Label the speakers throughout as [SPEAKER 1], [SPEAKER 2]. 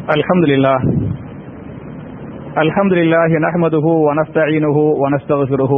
[SPEAKER 1] الحمد لله الحمد لله نحمده ونستعينه ونستغفره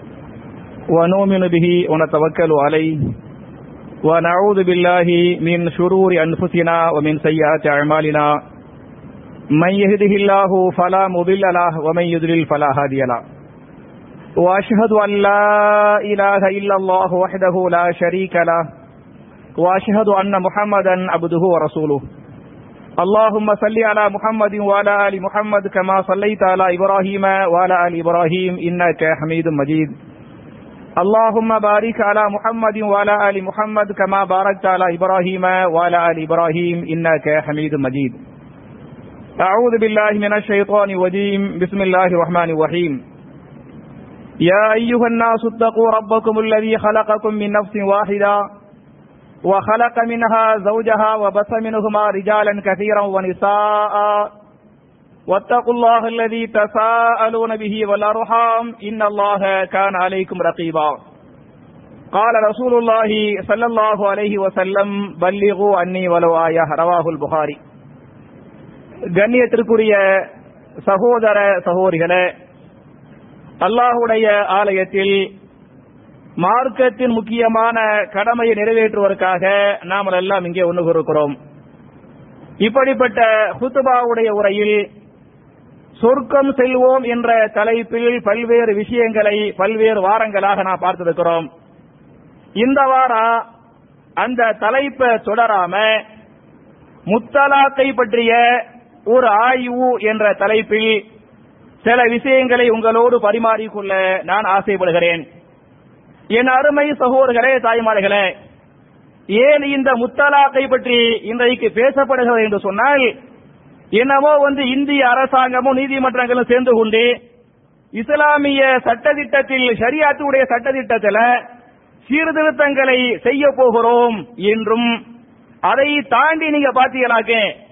[SPEAKER 1] ونؤمن به ونتوكل عليه ونعوذ بالله من شرور أنفسنا ومن سيئات أعمالنا من يهده الله فلا مضل له ومن يضلل فلا هادي له وأشهد أن لا إله إلا الله وحده لا شريك له وأشهد أن محمدا عبده ورسوله اللهم صل على محمد وعلى آل محمد كما صليت على إبراهيم وعلى آل إبراهيم إنك حميد مجيد اللهم بارك على محمد وعلى آل محمد كما باركت على إبراهيم وعلى آل إبراهيم إنك حميد مجيد أعوذ بالله من الشيطان الرجيم بسم الله الرحمن الرحيم يا أيها الناس اتقوا ربكم الذي خلقكم من نفس واحدة وخلق منها زوجها وبث منهما رجالا كثيرا ونساء واتقوا الله الذي تساءلون به والأرحام إن الله كان عليكم رقيبا قال رسول الله صلى الله عليه وسلم بلغوا عني ولو آية رواه البخاري கண்ணியத்திற்குரிய சகோதர சகோதரிகளே அல்லாஹுடைய ஆலயத்தில் மார்க்கத்தின் முக்கியமான கடமையை நிறைவேற்றுவதற்காக நாம் எல்லாம் இங்கே ஒன்று இருக்கிறோம் இப்படிப்பட்ட ஹுத்துபாவுடைய உரையில் சொர்க்கம் செல்வோம் என்ற தலைப்பில் பல்வேறு விஷயங்களை பல்வேறு வாரங்களாக நாம் பார்த்திருக்கிறோம் இந்த வாரம் அந்த தலைப்பை தொடராம முத்தலாக்கை பற்றிய ஒரு ஆய்வு என்ற தலைப்பில் சில விஷயங்களை உங்களோடு பரிமாறிக்கொள்ள நான் ஆசைப்படுகிறேன் என் அருமை சகோதரர்களே தாய்மார்களே ஏன் இந்த முத்தலாக்கை பற்றி இன்றைக்கு பேசப்படுகிறது என்று சொன்னால் என்னமோ வந்து இந்திய அரசாங்கமும் நீதிமன்றங்களும் சேர்ந்து கொண்டு இஸ்லாமிய சட்டத்திட்டத்தில் ஷரியாத்துடைய சட்டத்திட்டத்தில் சீர்திருத்தங்களை செய்ய போகிறோம் என்றும் அதை தாண்டி நீங்க பாத்தீங்கன்னாக்க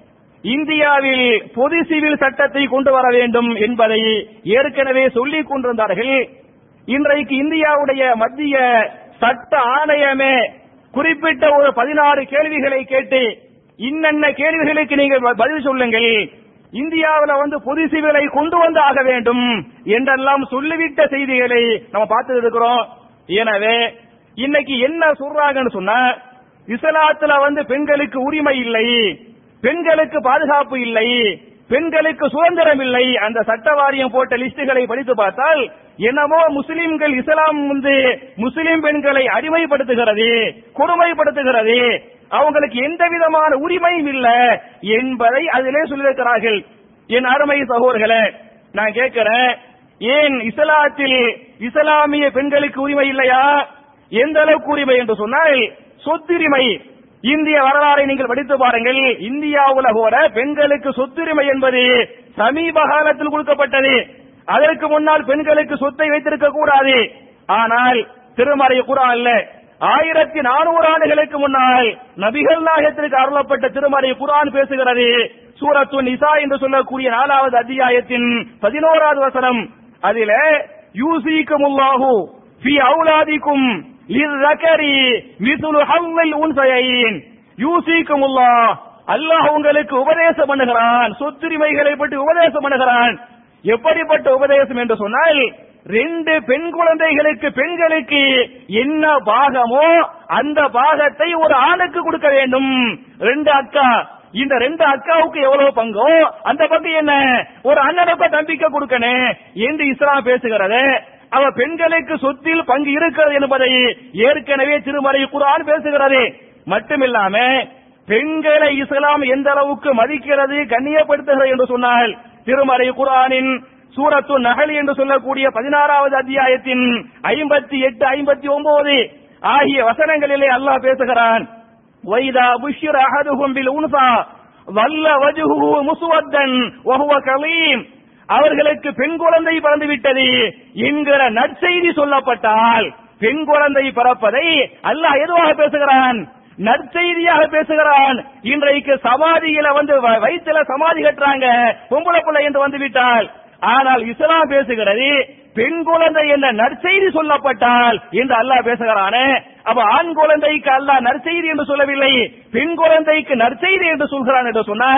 [SPEAKER 1] இந்தியாவில் பொது சிவில் சட்டத்தை கொண்டு வர வேண்டும் என்பதை ஏற்கனவே சொல்லிக் கொண்டிருந்தார்கள் இன்றைக்கு இந்தியாவுடைய மத்திய சட்ட ஆணையமே குறிப்பிட்ட ஒரு பதினாறு கேள்விகளை கேட்டு இன்னென்ன கேள்விகளுக்கு நீங்கள் பதில் சொல்லுங்கள் இந்தியாவில் வந்து பொது சிவிலை கொண்டு வந்து ஆக வேண்டும் என்றெல்லாம் சொல்லிவிட்ட செய்திகளை நம்ம பார்த்து இருக்கிறோம் எனவே இன்னைக்கு என்ன சொல்றாங்கன்னு சொன்னா இஸ்லாத்துல வந்து பெண்களுக்கு உரிமை இல்லை பெண்களுக்கு பாதுகாப்பு இல்லை பெண்களுக்கு சுதந்திரம் இல்லை அந்த சட்ட வாரியம் போட்ட லிஸ்டுகளை படித்து பார்த்தால் என்னமோ முஸ்லிம்கள் இஸ்லாம் வந்து முஸ்லிம் பெண்களை அடிமைப்படுத்துகிறது கொடுமைப்படுத்துகிறது அவங்களுக்கு எந்த விதமான உரிமையும் இல்லை என்பதை அதிலே சொல்லியிருக்கிறார்கள் என் அருமை சகோதரர்களே நான் கேட்கிறேன் ஏன் இஸ்லாத்தில் இஸ்லாமிய பெண்களுக்கு உரிமை இல்லையா எந்த அளவுக்கு உரிமை என்று சொன்னால் சொத்துரிமை இந்திய வரலாறை நீங்கள் படித்து பாருங்கள் இந்தியாவுல கூட பெண்களுக்கு சொத்துரிமை என்பது சமீப காலத்தில் கொடுக்கப்பட்டது அதற்கு முன்னால் பெண்களுக்கு சொத்தை வைத்திருக்க கூடாது ஆனால் திருமறை குரான்ல ஆயிரத்தி நானூறு ஆண்டுகளுக்கு முன்னால் நபிகள் நாயகத்திற்கு அருளப்பட்ட திருமறை குரான் பேசுகிறது சூரத்து நிசா என்று சொல்லக்கூடிய நாலாவது அத்தியாயத்தின் பதினோராவது வசனம் அதில யூசிக்கும் உல்லாஹு ஃபி அவுலாதிக்கும் லிர்ரகரி மிசுலு ஹவ்வில் உன்சையின் யூசிக்கும் உல்லாஹ் அல்லாஹ் உங்களுக்கு உபதேசம் பண்ணுகிறான் சொத்துரிமைகளை பற்றி உபதேசம் பண்ணுகிறான் எப்படிப்பட்ட உபதேசம் என்று சொன்னால் ரெண்டு பெண் குழந்தைகளுக்கு பெண்களுக்கு என்ன பாகமோ அந்த பாகத்தை ஒரு ஆணுக்கு கொடுக்க வேண்டும் ரெண்டு அக்கா இந்த ரெண்டு அக்காவுக்கு எவ்வளவு பங்கோ அந்த பங்கு என்ன ஒரு அண்ணனுக்கு தம்பிக்க கொடுக்கணும் என்று இஸ்லாம் பேசுகிறது அவ பெண்களுக்கு சொத்தில் பங்கு இருக்கிறது என்பதை ஏற்கனவே திருமறை குரான் பேசுகிறது மட்டுமில்லாம பெண்களை இஸ்லாம் எந்த அளவுக்கு மதிக்கிறது கண்ணியப்படுத்துகிறது என்று சொன்னால் திருமறை குரானின் சூரத்து நகல் என்று சொல்லக்கூடிய பதினாறாவது அத்தியாயத்தின் ஐம்பத்தி எட்டு ஐம்பத்தி ஒன்பது ஆகிய வசனங்களிலே அல்லாஹ் பேசுகிறான் வைதா புஷ்யர் அகதுகும் பில் உன்சா வல்ல வஜுஹு முசுவத்தன் வஹுவ கலீம் அவர்களுக்கு பெண் குழந்தை பிறந்து விட்டது என்கிற நற்செய்தி சொல்லப்பட்டால் பெண் குழந்தை பிறப்பதை அல்லாஹ் எதுவாக பேசுகிறான் நற்செய்தியாக பேசுகிறான் இன்றைக்கு சமாதியில வந்து வயிற்றுல சமாதி கட்டுறாங்க பொம்பளை பிள்ளை என்று வந்து விட்டால் ஆனால் இஸ்லாம் பேசுகிறது பெண் குழந்தை என்ற நற்செய்தி சொல்லப்பட்டால் என்று அல்லாஹ் பேசுகிறானே அப்ப ஆண் குழந்தைக்கு அல்லாஹ் நற்செய்தி என்று சொல்லவில்லை பெண் குழந்தைக்கு நற்செய்தி என்று சொல்கிறான் என்று சொன்னால்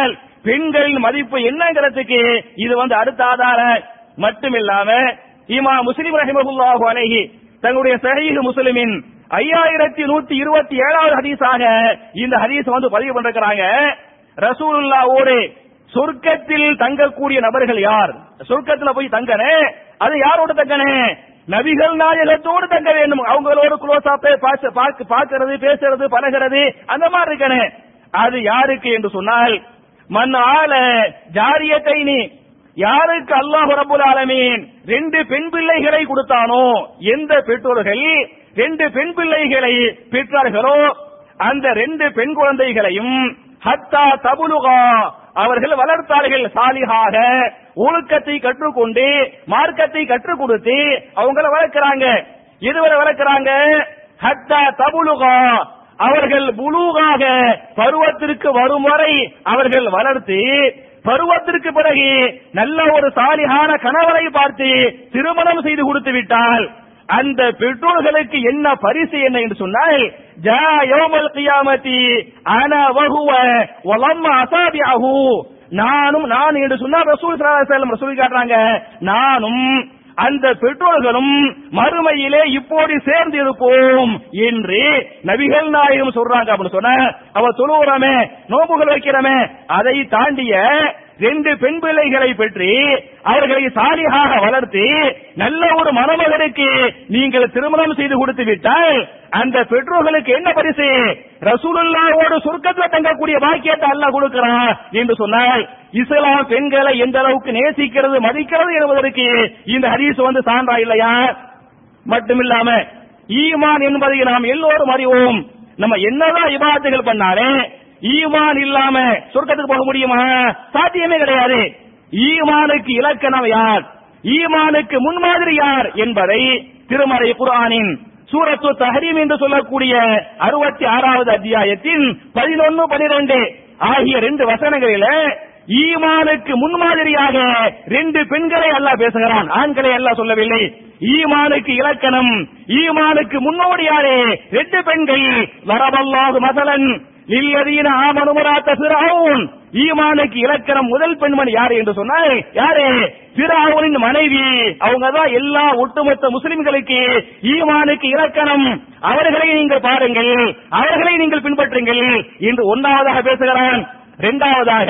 [SPEAKER 1] பெண்களின் மதிப்பு என்னங்கிறதுக்கு இது வந்து அடுத்த ஆதாரம் மட்டுமில்லாம இமா முஸ்லிம் ரஹிமஹுல்லாஹு அலைஹி தங்களுடைய சஹீஹ் முஸ்லிமின் ஐயாயிரத்தி நூத்தி இருபத்தி ஏழாவது ஹதீஸாக இந்த ஹதீஸ் வந்து பதிவு பண்ணிருக்கிறாங்க ரசூலுல்லாவோடு சொர்க்கத்தில் தங்கக்கூடிய நபர்கள் யார் சொர்க்கத்துல போய் தங்கனே அது யாரோட தங்கனே நபிகள் நாயகத்தோடு தங்க வேண்டும் அவங்களோட குளோஸா பார்க்கிறது பேசுறது பழகிறது அந்த மாதிரி இருக்கனே அது யாருக்கு என்று சொன்னால் மண் ஆல ஜாரியத்தைனி யாருக்கு அல்லாஹ் ரபுல் ஆலமீன் ரெண்டு பெண் பிள்ளைகளை கொடுத்தானோ எந்த பெற்றோர்கள் ரெண்டு பெண் பிள்ளைகளை பெற்றார்களோ அந்த ரெண்டு பெண் குழந்தைகளையும் ஹத்தா தபுலுகா அவர்கள் வளர்த்தார்கள் சாலிகாக ஒழுக்கத்தை கற்றுக்கொண்டு மார்க்கத்தை கற்றுக் கொடுத்து அவங்கள வளர்க்கிறாங்க எதுவரை வளர்க்கிறாங்க ஹத்தா தபுலுகா அவர்கள் புலூகாக பருவத்திற்கு வரும் வரை அவர்கள் வளர்த்து பருவத்திற்கு பிறகு நல்ல ஒரு சாலிகான கணவரை பார்த்து திருமணம் செய்து கொடுத்து விட்டால் அந்த பெற்றோர்களுக்கு என்ன பரிசு என்ன என்று சொன்னால் ஜா யோமல் கியாமதி அன வகுவ வலம்ம அசாபியாகு நானும் நான் என்று சொன்னால் ரசூல் ஸல்லல்லாஹு அலைஹி வஸல்லம் ரசூல் காட்டுறாங்க நானும் அந்த பெற்றோர்களும் மறுமையிலே இப்போது சேர்ந்து இருப்போம் என்று நபிகள் நாயகம் சொல்றாங்க அப்படின்னு சொன்ன அவ தொழுகிறோமே நோம்புகள் வைக்கிறோமே அதை தாண்டிய ரெண்டு பெண் பிள்ளைகளை பெற்று அவர்களை சாலியாக வளர்த்து நல்ல ஒரு மணமகனுக்கு நீங்கள் திருமணம் செய்து கொடுத்து விட்டால் அந்த பெற்றோர்களுக்கு என்ன பரிசு ரசூலுல்லாவோடு சொர்க்கத்தில் தங்கக்கூடிய பாக்கியத்தை அல்லாஹ் கொடுக்கிறான் என்று சொன்னால் இஸ்லாம் பெண்களை எந்த அளவுக்கு நேசிக்கிறது மதிக்கிறது என்பதற்கு இந்த ஹதீஸ் வந்து சான்றா இல்லையா மட்டுமில்லாம ஈமான் என்பதை நாம் எல்லோரும் அறிவோம் நம்ம என்னதான் இபாதத்துகள் பண்ணாலே ஈமான் இல்லாம சொர்க்கத்துக்கு போக முடியுமா சாத்தியமே கிடையாது ஈமானுக்கு இலக்கணம் யார் ஈமானுக்கு முன்மாதிரி யார் என்பதை திருமறை குர்ஆனின் சூரத்து தஹரீம் என்று சொல்லக்கூடிய அறுபத்தி ஆறாவது அத்தியாயத்தின் பதினொன்னு பனிரெண்டு ஆகிய ரெண்டு வசனங்களில ஈமானுக்கு முன்மாதிரியாக ரெண்டு பெண்களை அல்லாஹ் பேசுகிறான் ஆண்களை அல்லாஹ் சொல்லவில்லை ஈமானுக்கு இலக்கணம் ஈமானுக்கு முன்னோடியாரே ரெண்டு பெண்கள் வரவல்லாது மசலன் இல்லதீன ஆமனுமராத்த பிறவுன் ஈமானுக்கு இலக்கணம் முதல் பெண்மணி யாரு என்று சொன்னால் யாரு பிறவுனின் மனைவி அவங்க தான் எல்லா ஒட்டுமொத்த முஸ்லிம்களுக்கு ஈமானுக்கு இலக்கணம் அவர்களை நீங்கள் பாருங்கள் அவர்களை நீங்கள் பின்பற்றுங்கள் என்று ஒன்னாவதாக பேசுகிறான் இரண்டாவதாக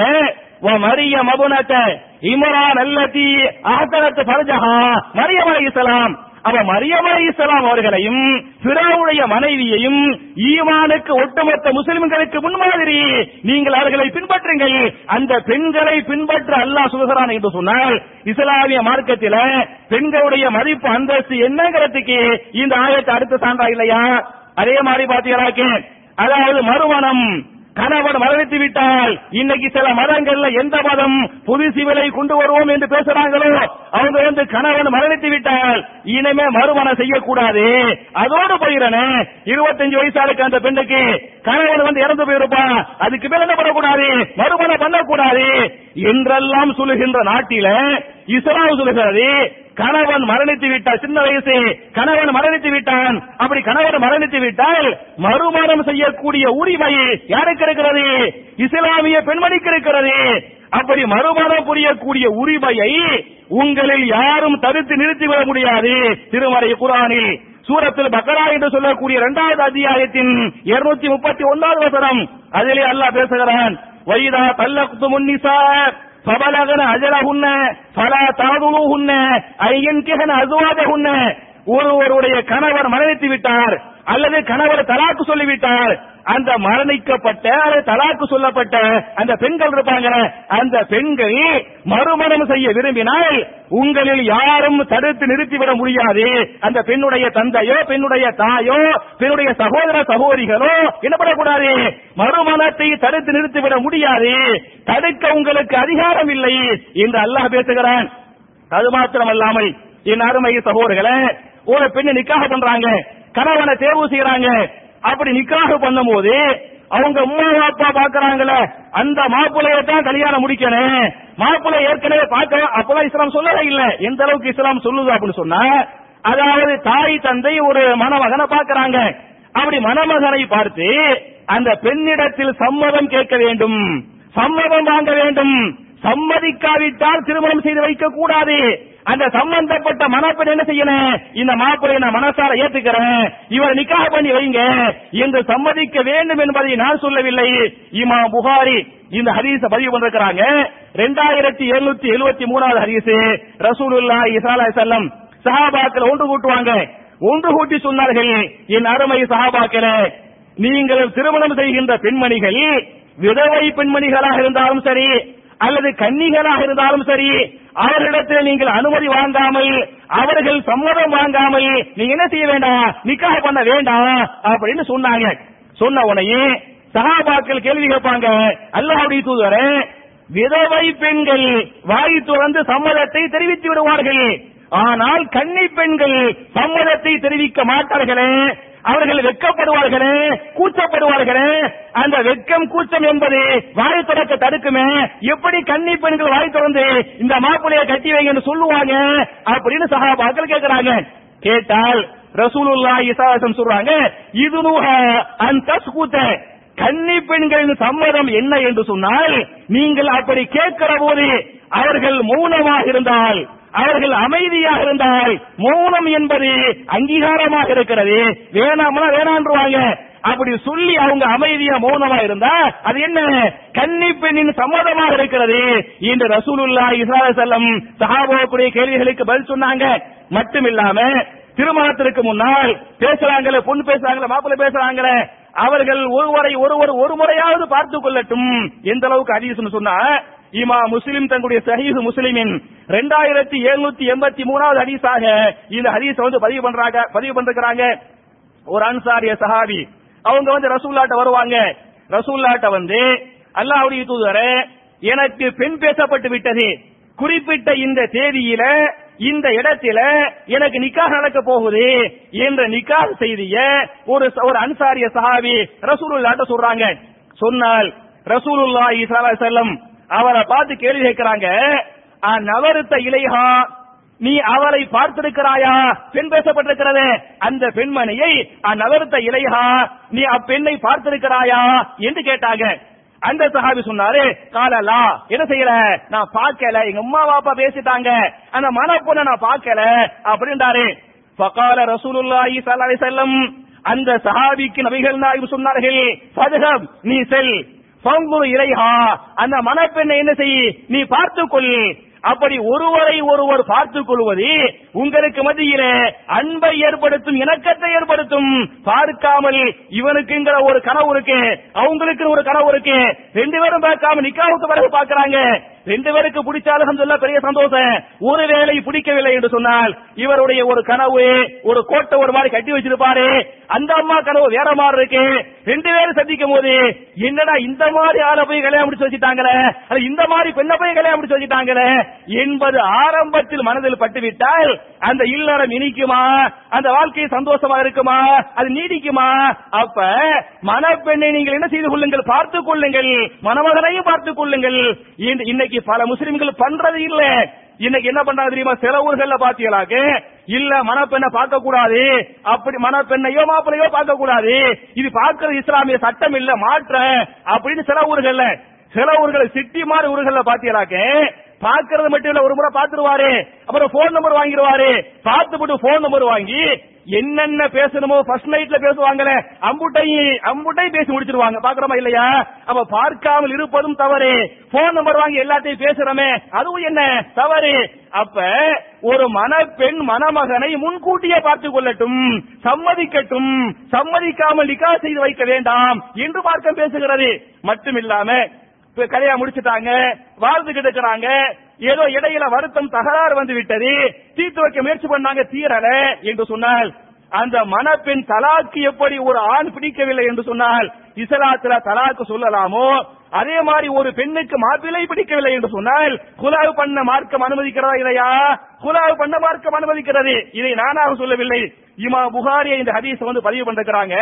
[SPEAKER 1] மரிய மபுனத்த இம்ரான் அல்லதி ஆத்தனத்து பரஜஹா மரியம் அலைஹிஸ்ஸலாம் அவ மரியம் அலைஹிஸ்ஸலாம் அவர்களையும் பிறவுடைய மனைவியையும் ஈமானுக்கு ஒட்டுமொத்த முஸ்லிம்களுக்கு முன்மாதிரி நீங்கள் அவர்களை பின்பற்றுங்கள் அந்த பெண்களை பின்பற்ற அல்லாஹ் சொல்கிறான் என்று சொன்னால் இஸ்லாமிய மார்க்கத்தில பெண்களுடைய மதிப்பு அந்தஸ்து என்னங்கிறதுக்கு இந்த ஆயத்தை அடுத்த சான்றா இல்லையா அதே மாதிரி பாத்தீங்கன்னாக்க அதாவது மறுமணம் கணவன் மரணித்து விட்டால் இன்னைக்கு சில மதங்கள்ல எந்த மதம் புது சிவிலை கொண்டு வருவோம் என்று பேசுறாங்களோ அவங்க வந்து கணவன் மரணித்து விட்டால் இனிமே மறுமணம் செய்யக்கூடாது அதோடு போயிடனே இருபத்தஞ்சு வயசாளுக்கு அந்த பெண்ணுக்கு கணவன் வந்து இறந்து போயிருப்பான் அதுக்கு மேல என்ன பண்ணக்கூடாது மறுமணம் பண்ணக்கூடாது என்றெல்லாம் சொல்லுகின்ற நாட்டில இஸ்லாம் சொல்லுகிறது கணவன் மரணித்து விட்டால் சின்ன வயசு கணவன் மரணித்து விட்டான் அப்படி கணவன் மரணித்து விட்டால் மறுமணம் செய்யக்கூடிய உரிமை யாருக்கு இருக்கிறது இஸ்லாமிய பெண்மணிக்கு இருக்கிறது அப்படி மறுமணம் புரியக்கூடிய உரிமையை உங்களில் யாரும் தடுத்து நிறுத்திவிட முடியாது திருமறை குரானில் சூரத்தில் பக்கரா என்று சொல்லக்கூடிய இரண்டாவது அத்தியாயத்தின் இருநூத்தி முப்பத்தி ஒன்றாவது வசனம் அதிலே அல்லாஹ் பேசுகிறான் வைதா தல்லக்து முன்னிசா فبلغن أجلهن فلا تعضلوهن أن ينكحن أزواجهن ஒருவருடைய கணவர் மரணித்து விட்டார் அல்லது கணவர் தலாக்கு சொல்லிவிட்டார் அந்த மரணிக்கப்பட்ட அல்லது தலாக்கு சொல்லப்பட்ட அந்த பெண்கள் இருப்பாங்க அந்த பெண்கள் மறுமணம் செய்ய விரும்பினால் உங்களில் யாரும் தடுத்து நிறுத்திவிட முடியாது அந்த பெண்ணுடைய தந்தையோ பெண்ணுடைய தாயோ பெண்ணுடைய சகோதர சகோதரிகளோ என்ன பண்ணக்கூடாது மறுமணத்தை தடுத்து நிறுத்திவிட முடியாது தடுக்க உங்களுக்கு அதிகாரம் இல்லை என்று அல்லாஹ் பேசுகிறான் அது மாத்திரமல்லாமல் என் அருமை சகோதரர்களே ஒரு பெண்ணை நிக்காக பண்றாங்க கணவனை தேர்வு செய்யறாங்க அப்படி நிக்காக பண்ணும்போது அவங்க உம்மா அப்பா பாக்குறாங்கல்ல அந்த மாப்பிள்ளைய தான் கல்யாணம் முடிக்கணும் மாப்பிள்ளை ஏற்கனவே பார்க்க அப்பதான் இஸ்லாம் சொல்லவே இல்ல எந்த அளவுக்கு இஸ்லாம் சொல்லுது அப்படின்னு சொன்னா அதாவது தாய் தந்தை ஒரு மணமகனை பாக்குறாங்க அப்படி மணமகனை பார்த்து அந்த பெண்ணிடத்தில் சம்மதம் கேட்க வேண்டும் சம்மதம் வாங்க வேண்டும் சம்மதிக்காவிட்டால் திருமணம் செய்து வைக்க கூடாது அந்த சம்பந்தப்பட்ட மணப்பெண் என்ன செய்யணும் இந்த மாப்பிள்ளை நான் மனசார ஏத்துக்கிறேன் இவர் நிக்காக பண்ணி வைங்க என்று சம்மதிக்க வேண்டும் என்பதை நான் சொல்லவில்லை இமா புகாரி இந்த ஹதீஸ பதிவு பண்ணிருக்கிறாங்க ரெண்டாயிரத்தி எழுநூத்தி எழுபத்தி மூணாவது ஹதீஸ் ரசூலுல்லா இசாலா செல்லம் சஹாபாக்கள் ஒன்று கூட்டுவாங்க ஒன்று கூட்டி சொன்னார்கள் என் அருமை சஹாபாக்களே நீங்கள் திருமணம் செய்கின்ற பெண்மணிகள் விதவை பெண்மணிகளாக இருந்தாலும் சரி அல்லது கன்னிகளாக இருந்தாலும் சரி அவர்களிடத்தில் நீங்கள் அனுமதி வாங்காமல் அவர்கள் சம்மதம் வாங்காமல் நீங்க என்ன செய்ய வேண்டாம் நிக்காக பண்ண வேண்டாம் அப்படின்னு சொன்னாங்க சொன்ன உடனே சகாபாக்கள் கேள்வி கேட்பாங்க அல்லாஹ்வுடைய தூதரே விதவை பெண்கள் வாய் துறந்து சம்மதத்தை தெரிவித்து விடுவார்கள் ஆனால் கன்னி பெண்கள் சம்மதத்தை தெரிவிக்க மாட்டார்களே அவர்கள் வெட்கப்படுவார்களே கூச்சப்படுவார்களே அந்த வெட்கம் கூச்சம் என்பது வாய் திறக்க தடுக்குமே எப்படி கன்னி பெண்கள் வாய் திறந்து இந்த மாப்பிளைய கட்டி வைங்கன்னு சொல்லுவாங்க அப்படின்னு சகாபாக்கள் கேட்கிறாங்க கேட்டால் ரசூலுல்லா இசாசம் சொல்றாங்க இது அந்த கன்னி பெண்களின் சம்மதம் என்ன என்று சொன்னால் நீங்கள் அப்படி கேட்கிற போது அவர்கள் மௌனமாக இருந்தால் அவர்கள் அமைதியாக இருந்தால் மௌனம் என்பது அங்கீகாரமாக இருக்கிறது வேணாம்னா வேணான்றுவாங்க அப்படி சொல்லி அவங்க அமைதியா மௌனமா இருந்தா அது என்ன கன்னி பெண்ணின் சம்மதமாக இருக்கிறது என்று ரசூலுல்லா இஸ்ரா செல்லம் சஹாபாவுக்குரிய கேள்விகளுக்கு பதில் சொன்னாங்க மட்டுமில்லாம திருமணத்திற்கு முன்னால் பேசுறாங்களே பொண்ணு பேசுறாங்களே மாப்பிள்ளை பேசுறாங்களே அவர்கள் ஒருவரை ஒருவர் ஒரு முறையாவது பார்த்துக் கொள்ளட்டும் எந்த அளவுக்கு அதிகம் சொன்னா இமா முஸ்லிம் தங்களுடைய சஹீஹ் முஸ்லிமின் ரெண்டாயிரத்தி எழுநூத்தி எண்பத்தி மூணாவது ஹதீஸாக இந்த ஹதீஸ் வந்து பதிவு பண்றாங்க பதிவு பண்றாங்க ஒரு அன்சாரிய சஹாபி அவங்க வந்து ரசூல்லாட்ட வருவாங்க ரசூல்லாட்ட வந்து அல்லாஹ்வுடைய தூதரே எனக்கு பெண் பேசப்பட்டு விட்டது குறிப்பிட்ட இந்த தேதியில இந்த இடத்தில எனக்கு நிக்காக நடக்க போகுது என்ற நிக்காக செய்திய ஒரு ஒரு அன்சாரிய சஹாபி ரசூலுல்லாட்ட சொல்றாங்க சொன்னால் ரசூலுல்லாஹி ஸல்லல்லாஹு அலைஹி வஸல்லம் அவரை பார்த்து கேள்வி கேட்கிறாங்க நவருத்த இலைஹா நீ அவரை பார்த்திருக்கிறாயா பெண் பேசப்பட்டிருக்கிறது அந்த பெண்மணியை நவருத்த இலைஹா நீ அப்பெண்ணை பார்த்திருக்கிறாயா என்று கேட்டாங்க அந்த சஹாபி சொன்னாரு காலலா என்ன செய்யல நான் பார்க்கல எங்க அம்மா பாப்பா பேசிட்டாங்க அந்த மனப்பொண்ண நான் பார்க்கல அப்படின்றாரு ஃபகால ரசூலுல்லாஹி ஸல்லல்லாஹு அலைஹி வஸல்லம் அந்த சஹாபிக்கு நபிகள் நாயகம் சொன்னார்கள் ஃபதுஹப் நீ செல் ஃபங்குரு இலைஹா அந்த மணப்பெண்ணை என்ன செய் நீ பார்த்துக்கொள் அப்படி ஒருவரை ஒருவர் பார்த்துக் கொள்வது உங்களுக்கு மத்தியில அன்பை ஏற்படுத்தும் இணக்கத்தை ஏற்படுத்தும் பார்க்காமல் இவனுக்குங்கிற ஒரு கனவு இருக்கு அவங்களுக்கு ஒரு கனவு இருக்கு ரெண்டு பேரும் பார்க்காம நிக்காவுக்கு பிறகு பார்க்கறாங்க ரெண்டு பேருக்கு பிடிச்சாலும் சொல்ல பெரிய சந்தோஷம் ஒருவேளை பிடிக்கவில்லை என்று சொன்னால் இவருடைய ஒரு கனவு ஒரு கோட்டை ஒரு மாதிரி கட்டி வச்சிருப்பாரு அந்த அம்மா கனவு வேற மாதிரி இருக்கு ரெண்டு பேரும் சந்திக்கும் போது என்னடா இந்த மாதிரி ஆளை போய் கல்யாணம் முடிச்சு வச்சுட்டாங்களே அது இந்த மாதிரி பெண்ணை போய் கல்யாணம் முடிச்சு வச்சுட்டாங்களே என்பது ஆரம்பத்தில் மனதில் பட்டுவிட்டால் அந்த இல்லறம் இனிக்குமா அந்த வாழ்க்கை சந்தோஷமா இருக்குமா அது நீடிக்குமா அப்ப மணப்பெண்ணை நீங்கள் என்ன செய்து கொள்ளுங்கள் பார்த்துக் கொள்ளுங்கள் மணமகனையும் பார்த்துக் கொள்ளுங்கள் இன்று- இன்னைக்கு பல முஸ்லிம்கள் பண்றது இல்ல இன்னைக்கு என்ன பண்றாங்க தெரியுமா சில ஊர்கள்ல பாத்தீங்களாக்கு இல்ல மணப்பெண்ணை பார்க்க கூடாது அப்படி மணப்பெண்ணையோ மாப்பிள்ளையோ பார்க்க கூடாது இது பார்க்கிறது இஸ்லாமிய சட்டம் இல்ல மாற்ற அப்படின்னு சில ஊர்கள்ல சில ஊர்கள் சிட்டி மாதிரி ஊர்கள்ல பாத்தீங்களாக்கு பாக்குறது மட்டும் இல்ல ஒரு முறை பாத்துருவாரு அப்புறம் போன் நம்பர் வாங்கிடுவாரு பார்த்து போட்டு போன் நம்பர் வாங்கி என்னென்ன பேசணுமோ ஃபர்ஸ்ட் நைட்ல பேசுவாங்களே அம்புட்டை அம்புட்டை பேசி முடிச்சிருவாங்க பாக்குறோமா இல்லையா அப்ப பார்க்காமல் இருப்பதும் தவறு போன் நம்பர் வாங்கி எல்லாத்தையும் பேசுறோமே அதுவும் என்ன தவறு அப்ப ஒரு மணப்பெண் மணமகனை முன்கூட்டியே பார்த்துக் கொள்ளட்டும் சம்மதிக்கட்டும் சம்மதிக்காமல் நிக்கா செய்து வைக்க வேண்டாம் என்று மார்க்கம் பேசுகிறது மட்டுமில்லாம இப்ப கல்யாணம் முடிச்சுட்டாங்க வாழ்ந்துகிட்டு இருக்கிறாங்க ஏதோ இடையில வருத்தம் தகராறு வந்து விட்டது தீர்த்து வைக்க முயற்சி பண்ணாங்க தீரல என்று சொன்னால் அந்த மணப்பெண் தலாக்கு எப்படி ஒரு ஆண் பிடிக்கவில்லை என்று சொன்னால் இஸ்லாத்துல தலாக்கு சொல்லலாமோ அதே மாதிரி ஒரு பெண்ணுக்கு மாப்பிள்ளை பிடிக்கவில்லை என்று சொன்னால் குலாவு பண்ண மார்க்கம் அனுமதிக்கிறதா இல்லையா குலாவு பண்ண மார்க்கம் அனுமதிக்கிறது இதை நானாக சொல்லவில்லை இமா புகாரிய இந்த ஹதீஸ் வந்து பதிவு பண்ணிருக்கிறாங்க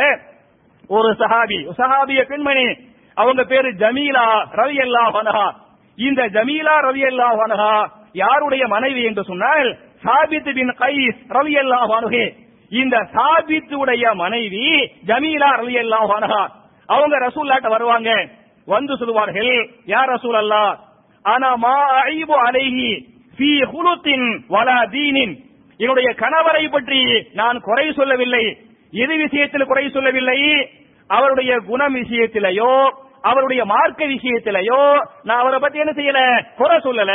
[SPEAKER 1] ஒரு சஹாபி சஹாபிய பெண்மணி அவங்க பேரு ஜமீலா ரவி அல்லா இந்த ஜமீலா ரவி அல்லா யாருடைய மனைவி என்று சொன்னால் சாபித் பின் கைஸ் ரவி அல்லா இந்த சாபித்துடைய மனைவி ஜமீலா ரவி அல்லா அவங்க ரசூல்லாட்ட வருவாங்க வந்து சொல்லுவார்கள் யார் ரசூல் அல்லா ஆனா மா ஐபு அலைஹி ஃபீ ஹுலுத்தின் வலா தீனின் என்னுடைய கணவரை பற்றி நான் குறை சொல்லவில்லை எது விஷயத்தில் குறை சொல்லவில்லை அவருடைய குணம் விஷயத்திலேயோ அவருடைய மார்க்க விஷயத்திலேயோ நான் அவரை பத்தி என்ன செய்யல குறை சொல்லல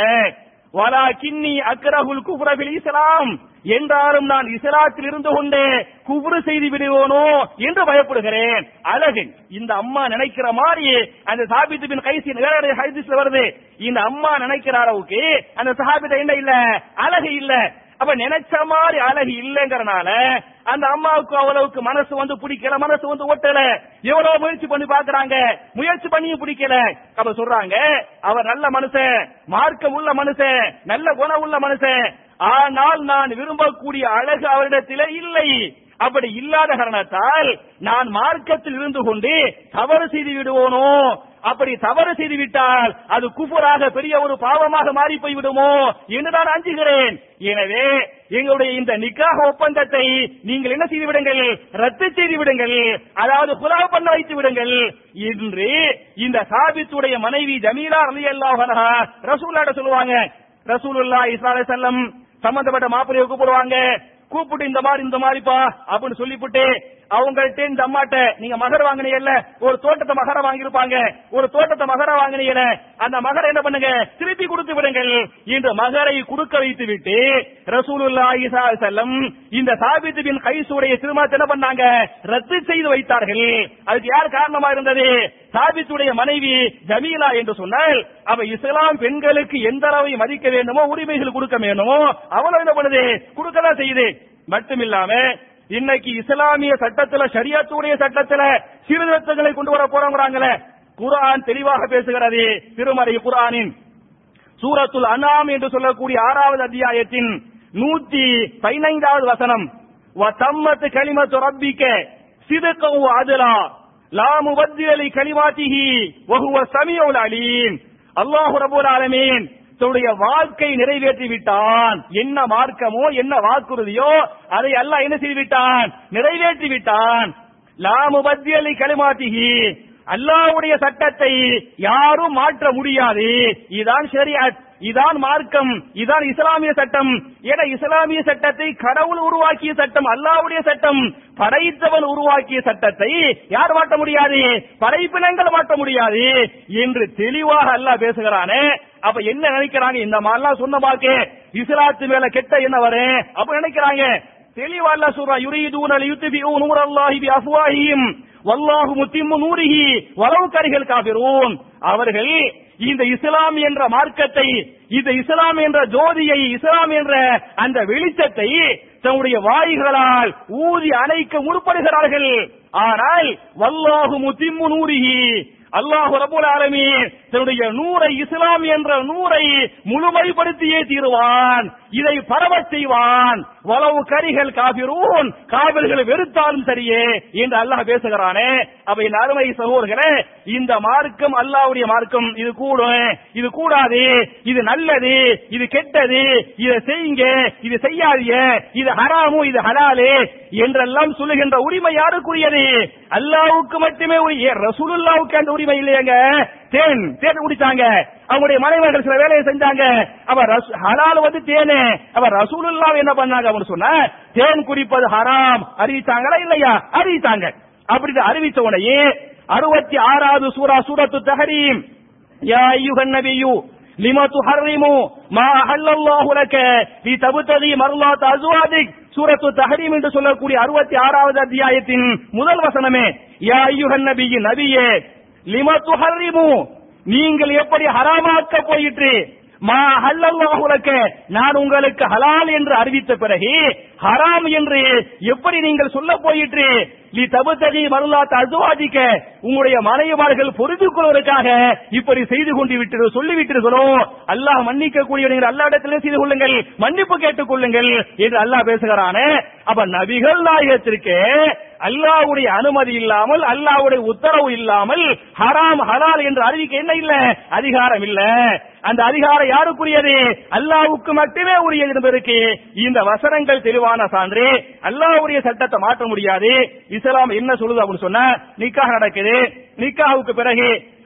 [SPEAKER 1] வலா கின்னி அக்ரஹுல் குஃப்ரபில் இஸ்லாம் என்றாலும் நான் இஸ்லாத்தில் இருந்து கொண்டே குஃப்ரு செய்து விடுவோனோ என்று பயப்படுகிறேன் அழகு இந்த அம்மா நினைக்கிற மாதிரி அந்த சாபித்து பின் கைசி வேற ஹைதிஸ்ல வருது இந்த அம்மா நினைக்கிற அளவுக்கு அந்த சஹாபித்த என்ன இல்ல அழகு இல்ல அப்ப நினைச்ச மாதிரி அழகு இல்லைங்கறனால அந்த அம்மாவுக்கு அவ்வளவுக்கு மனசு வந்து பிடிக்கல மனசு வந்து ஒட்டல எவ்வளவு முயற்சி பண்ணி பாக்குறாங்க முயற்சி பண்ணியும் பிடிக்கல அப்ப சொல்றாங்க அவர் நல்ல மனுஷன் மார்க்கம் உள்ள மனுஷன் நல்ல குணம் உள்ள மனுஷன் ஆனால் நான் விரும்பக்கூடிய அழகு அவரிடத்திலே இல்லை அப்படி இல்லாத காரணத்தால் நான் மார்க்கத்தில் இருந்து கொண்டு தவறு செய்து விடுவோனோ அப்படி தவறு செய்து விட்டால் அது குஃபராக பெரிய ஒரு பாவமாக மாறி போய் விடுமோ என்று நான் அஞ்சுகிறேன் எனவே எங்களுடைய இந்த நிக்காக ஒப்பந்தத்தை நீங்கள் என்ன செய்து விடுங்கள் ரத்து செய்து விடுங்கள் அதாவது புலா பண்ண வைத்து விடுங்கள் என்று இந்த சாபித்துடைய மனைவி ஜமீலா அலி அல்லாஹ் ரசூல்லாட்ட சொல்லுவாங்க ரசூலுல்லா இஸ்லா செல்லம் சம்பந்தப்பட்ட மாப்பிள்ளையை கூப்பிடுவாங்க கூப்பிட்டு இந்த மாதிரி இந்த மாதிரிப்பா அப்படின்னு சொல்லிவிட்டு அவங்கள்ட்ட இந்த அம்மாட்ட நீங்க மகர வாங்கினீங்கல்ல ஒரு தோட்டத்தை மகர வாங்கியிருப்பாங்க ஒரு தோட்டத்தை மகர வாங்கினீங்கல்ல அந்த மகர என்ன பண்ணுங்க திருப்பி கொடுத்து விடுங்கள் இந்த மகரை கொடுக்க வைத்து விட்டு ரசூலுல்லாஹி ஸல்லல்லாஹு அலைஹி வஸல்லம் இந்த சாபித் பின் கைஸுடைய திருமணத்தை என்ன பண்ணாங்க ரத்து செய்து வைத்தார்கள் அதுக்கு யார் காரணமா இருந்தது சாபித்துடைய மனைவி ஜமீலா என்று சொன்னால் அவ இஸ்லாம் பெண்களுக்கு எந்த அளவை மதிக்க வேண்டுமோ உரிமைகள் கொடுக்க வேண்டுமோ அவளும் என்ன பண்ணுது கொடுக்கதான் செய்யுது மட்டுமில்லாம இன்னைக்கு இஸ்லாமிய சட்டத்துல ஷரியத்துடைய சட்டத்துல சீர்திருத்தங்களை கொண்டு வர போறாங்களே குர்ஆன் தெளிவாக பேசுகிறது திருமறை குர்ஆனின் சூரத்துல் அனாம் என்று சொல்லக்கூடிய ஆறாவது அத்தியாயத்தின் நூத்தி பதினைந்தாவது வசனம் வத்தம்மத்து கலிமத்து ரப்பிக்க சிதக்கவு அதுலா லா முபத்திலி கலிமாத்திஹி வஹுவ சமியுல் அலீம் அல்லாஹ் ரப்பல் ஆலமீன் தன்னுடைய வாழ்க்கை நிறைவேற்றி விட்டான் என்ன மார்க்கமோ என்ன வாக்குறுதியோ அதை அல்லாஹ் என்ன செய்து விட்டான் நிறைவேற்றி விட்டான் லா முபத்தியலி கலிமாத்திஹி அல்லாஹ்வுடைய சட்டத்தை யாரும் மாற்ற முடியாது இதான் ஷரியத் இதான் மார்க்கம் இதான் இஸ்லாமிய சட்டம் என இஸ்லாமிய சட்டத்தை கடவுள் உருவாக்கிய சட்டம் அல்லாஹ்வுடைய சட்டம் படைத்தவன் உருவாக்கிய சட்டத்தை யார் மாற்ற முடியாது படைப்பினங்கள் மாற்ற முடியாது என்று தெளிவாக அல்லாஹ் பேசுகிறானே அப்ப என்ன நினைக்கிறாங்க இந்த மாதிரிலாம் சொன்ன பாக்கு இஸ்லாத்து மேல கெட்ட என்ன வரும் அப்ப நினைக்கிறாங்க தெளிவா அல்லாஹ் சொல்றான் யுரீதூன லியுத்பிஉ நூரல்லாஹி பிஅஃவாஹிஹிம் வல்லாஹு முத்திம்மு நூரிஹி வலவு கரிகள் காபிரூன் அவர்கள் இந்த இஸ்லாம் என்ற மார்க்கத்தை இந்த இஸ்லாம் என்ற ஜோதியை இஸ்லாம் என்ற அந்த வெளிச்சத்தை தன்னுடைய வாய்களால் ஊதி அணைக்க முற்படுகிறார்கள் ஆனால் வல்லாஹு முத்திம்மு நூரிஹி அல்லாஹ் ரபுல் ஆலமீன் தன்னுடைய நூரை இஸ்லாம் என்ற நூரை முழுமைப்படுத்தியே தீருவான் இதை பரவச் செய்வான் வலவு கரிகள் காபிரூன் காவிர்கள் வெறுத்தாலும் சரியே என்று அல்லாஹ் பேசுகிறானே அப்ப இந்த அருமை சகோதரர்களே இந்த மார்க்கம் அல்லாஹ்வுடைய மார்க்கம் இது கூடும் இது கூடாது இது நல்லது இது கெட்டது இதை செய்யுங்க இது செய்யாதீங்க இது ஹராமு இது ஹலாலு என்றெல்லாம் சொல்லுகின்ற உரிமை யாருக்குரியது அல்லாஹ்வுக்கு மட்டுமே உரிய ரசூலுல்லாவுக்கு அந்த உரிமை இல்லையங்க தேன் தேன் குடிச்சாங்க அவங்களுடைய மனைவர்கள் சில வேலையை செஞ்சாங்க அவ ரசு- ஹலால் வந்து தேனு அவ ரசூலுல்லா என்ன பண்ணாங்க அப்படின்னு சொன்னா தேன் குடிப்பது ஹராம் அறிவிச்சாங்களா இல்லையா அறிவிச்சாங்க அப்படி அறிவிச்ச உடனே அறுபத்தி ஆறாவது சூரா சூரத்து தஹரீம் யா ஐயுகன் நபியு லிம துஹர்ரிமு மா அஹல்லல்லாஹு லக லி தபுதகி மர்லாத் அஸ்வாதிக் சூரத்து தஹரீம் என்று சொல்லக்கூடிய அறுபத்தி ஆறாவது அத்தியாயத்தின் முதல் வசனமே யா ஐயுகன் நபியு நபியே லிம துஹர்ரிமு நீங்கள் எப்படி ஹராமாக்க போயிற்று மா ஹல்லல்லாஹு லக்க நான் உங்களுக்கு ஹலால் என்று அறிவித்த பிறகு ஹராம் என்று எப்படி நீங்கள் சொல்ல போயிற்று லி தபுதகி மருளாத் அசுவாதிக்க உங்களுடைய மனைவிமார்கள் பொருது கொள்வதற்காக இப்படி செய்து கொண்டு விட்டு சொல்லி விட்டீர்களோ அல்லாஹ் மன்னிக்க கூடிய நீங்கள் அல்லா இடத்திலே செய்து கொள்ளுங்கள் மன்னிப்பு கேட்டுக் கொள்ளுங்கள் என்று அல்லாஹ் பேசுகிறானே அப்ப நபிகள் நாயகத்திற்கு அல்லாஹ்வுடைய அனுமதி இல்லாமல் அல்லாஹ்வுடைய உத்தரவு இல்லாமல் ஹராம் ஹலால் என்று அறிவிக்க என்ன இல்ல அதிகாரம் இல்ல அந்த அதிகாரம் யாருக்குரியது அல்லாஹ்வுக்கு மட்டுமே உரியது என்பதற்கு இந்த வசனங்கள் தெளிவான சான்று அல்லாஹ்வுடைய சட்டத்தை மாற்ற முடியாது இஸ்லாம் என்ன சொல்லுது அப்படின்னு சொன்னா நிக்காஹ் நடக்குது நிக்காஹுக்கு பிறகு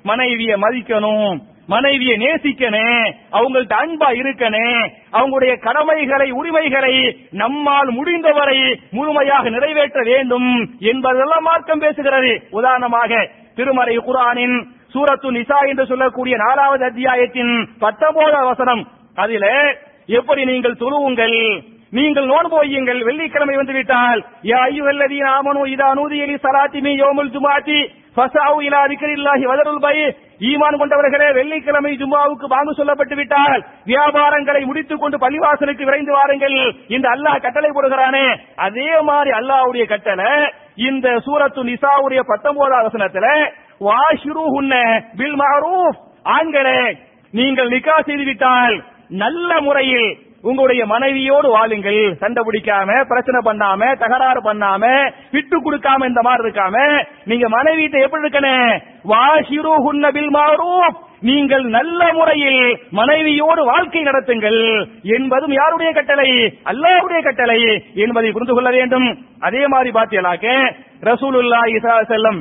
[SPEAKER 1] மனைவிய மதிக்கணும் மனைவியை நேசிக்கணும் அவங்கள்ட்ட அன்பா இருக்கணும் அவங்களுடைய கடமைகளை உரிமைகளை நம்மால் முடிந்தவரை முழுமையாக நிறைவேற்ற வேண்டும் என்பதெல்லாம் மார்க்கம் பேசுகிறது உதாரணமாக திருமறை குரானின் சூரத்து நிசா என்று சொல்லக்கூடிய நாலாவது அத்தியாயத்தின் பத்தொன்பதாவது வசனம் அதில எப்படி நீங்கள் தொழுவுங்கள் நீங்கள் நோன்பு வையுங்கள் வெள்ளிக்கிழமை வந்து விட்டால் யா ஐயுஹல்லதீன ஆமனு இதா நூதியலி ஸலாத்தி மீ யௌமுல் ஜுமாத்தி ஃபஸாவு இலா திக்ரில்லாஹி வதருல் பை ஈமான் கொண்டவர்களே வெள்ளிக்கிழமை ஜும்மாவுக்கு வாங்க சொல்லப்பட்டு விட்டால் வியாபாரங்களை முடித்துக் கொண்டு பள்ளிவாசலுக்கு விரைந்து வாருங்கள் இந்த அல்லாஹ் கட்டளை போடுகிறானே அதே மாதிரி அல்லாஹ்வுடைய கட்டளை இந்த சூரத்து நிசாவுடைய பத்தொன்பதாவது வசனத்துல வாஷிருஹுன்ன பில் மஅரூஃப் ஆண்களே நீங்கள் நிக்கா செய்து விட்டால் நல்ல முறையில் உங்களுடைய மனைவியோடு வாழுங்கள் சண்டை பிடிக்காம பிரச்சனை பண்ணாம தகராறு பண்ணாம விட்டு கொடுக்காம இந்த மாதிரி இருக்காம நீங்க மனைவிட்ட எப்படி இருக்கணும் வாஷிருஹுன்ன பில் மஅரூஃப் நீங்கள் நல்ல முறையில் மனைவியோடு வாழ்க்கை நடத்துங்கள் என்பதும் யாருடைய கட்டளை அல்லாஹ்வுடைய கட்டளை என்பதை புரிந்து கொள்ள வேண்டும் அதே மாதிரி பாத்தீங்களாக்க ரசூலுல்லாஹி ஸல்லல்லாஹு அலைஹி வஸல்லம்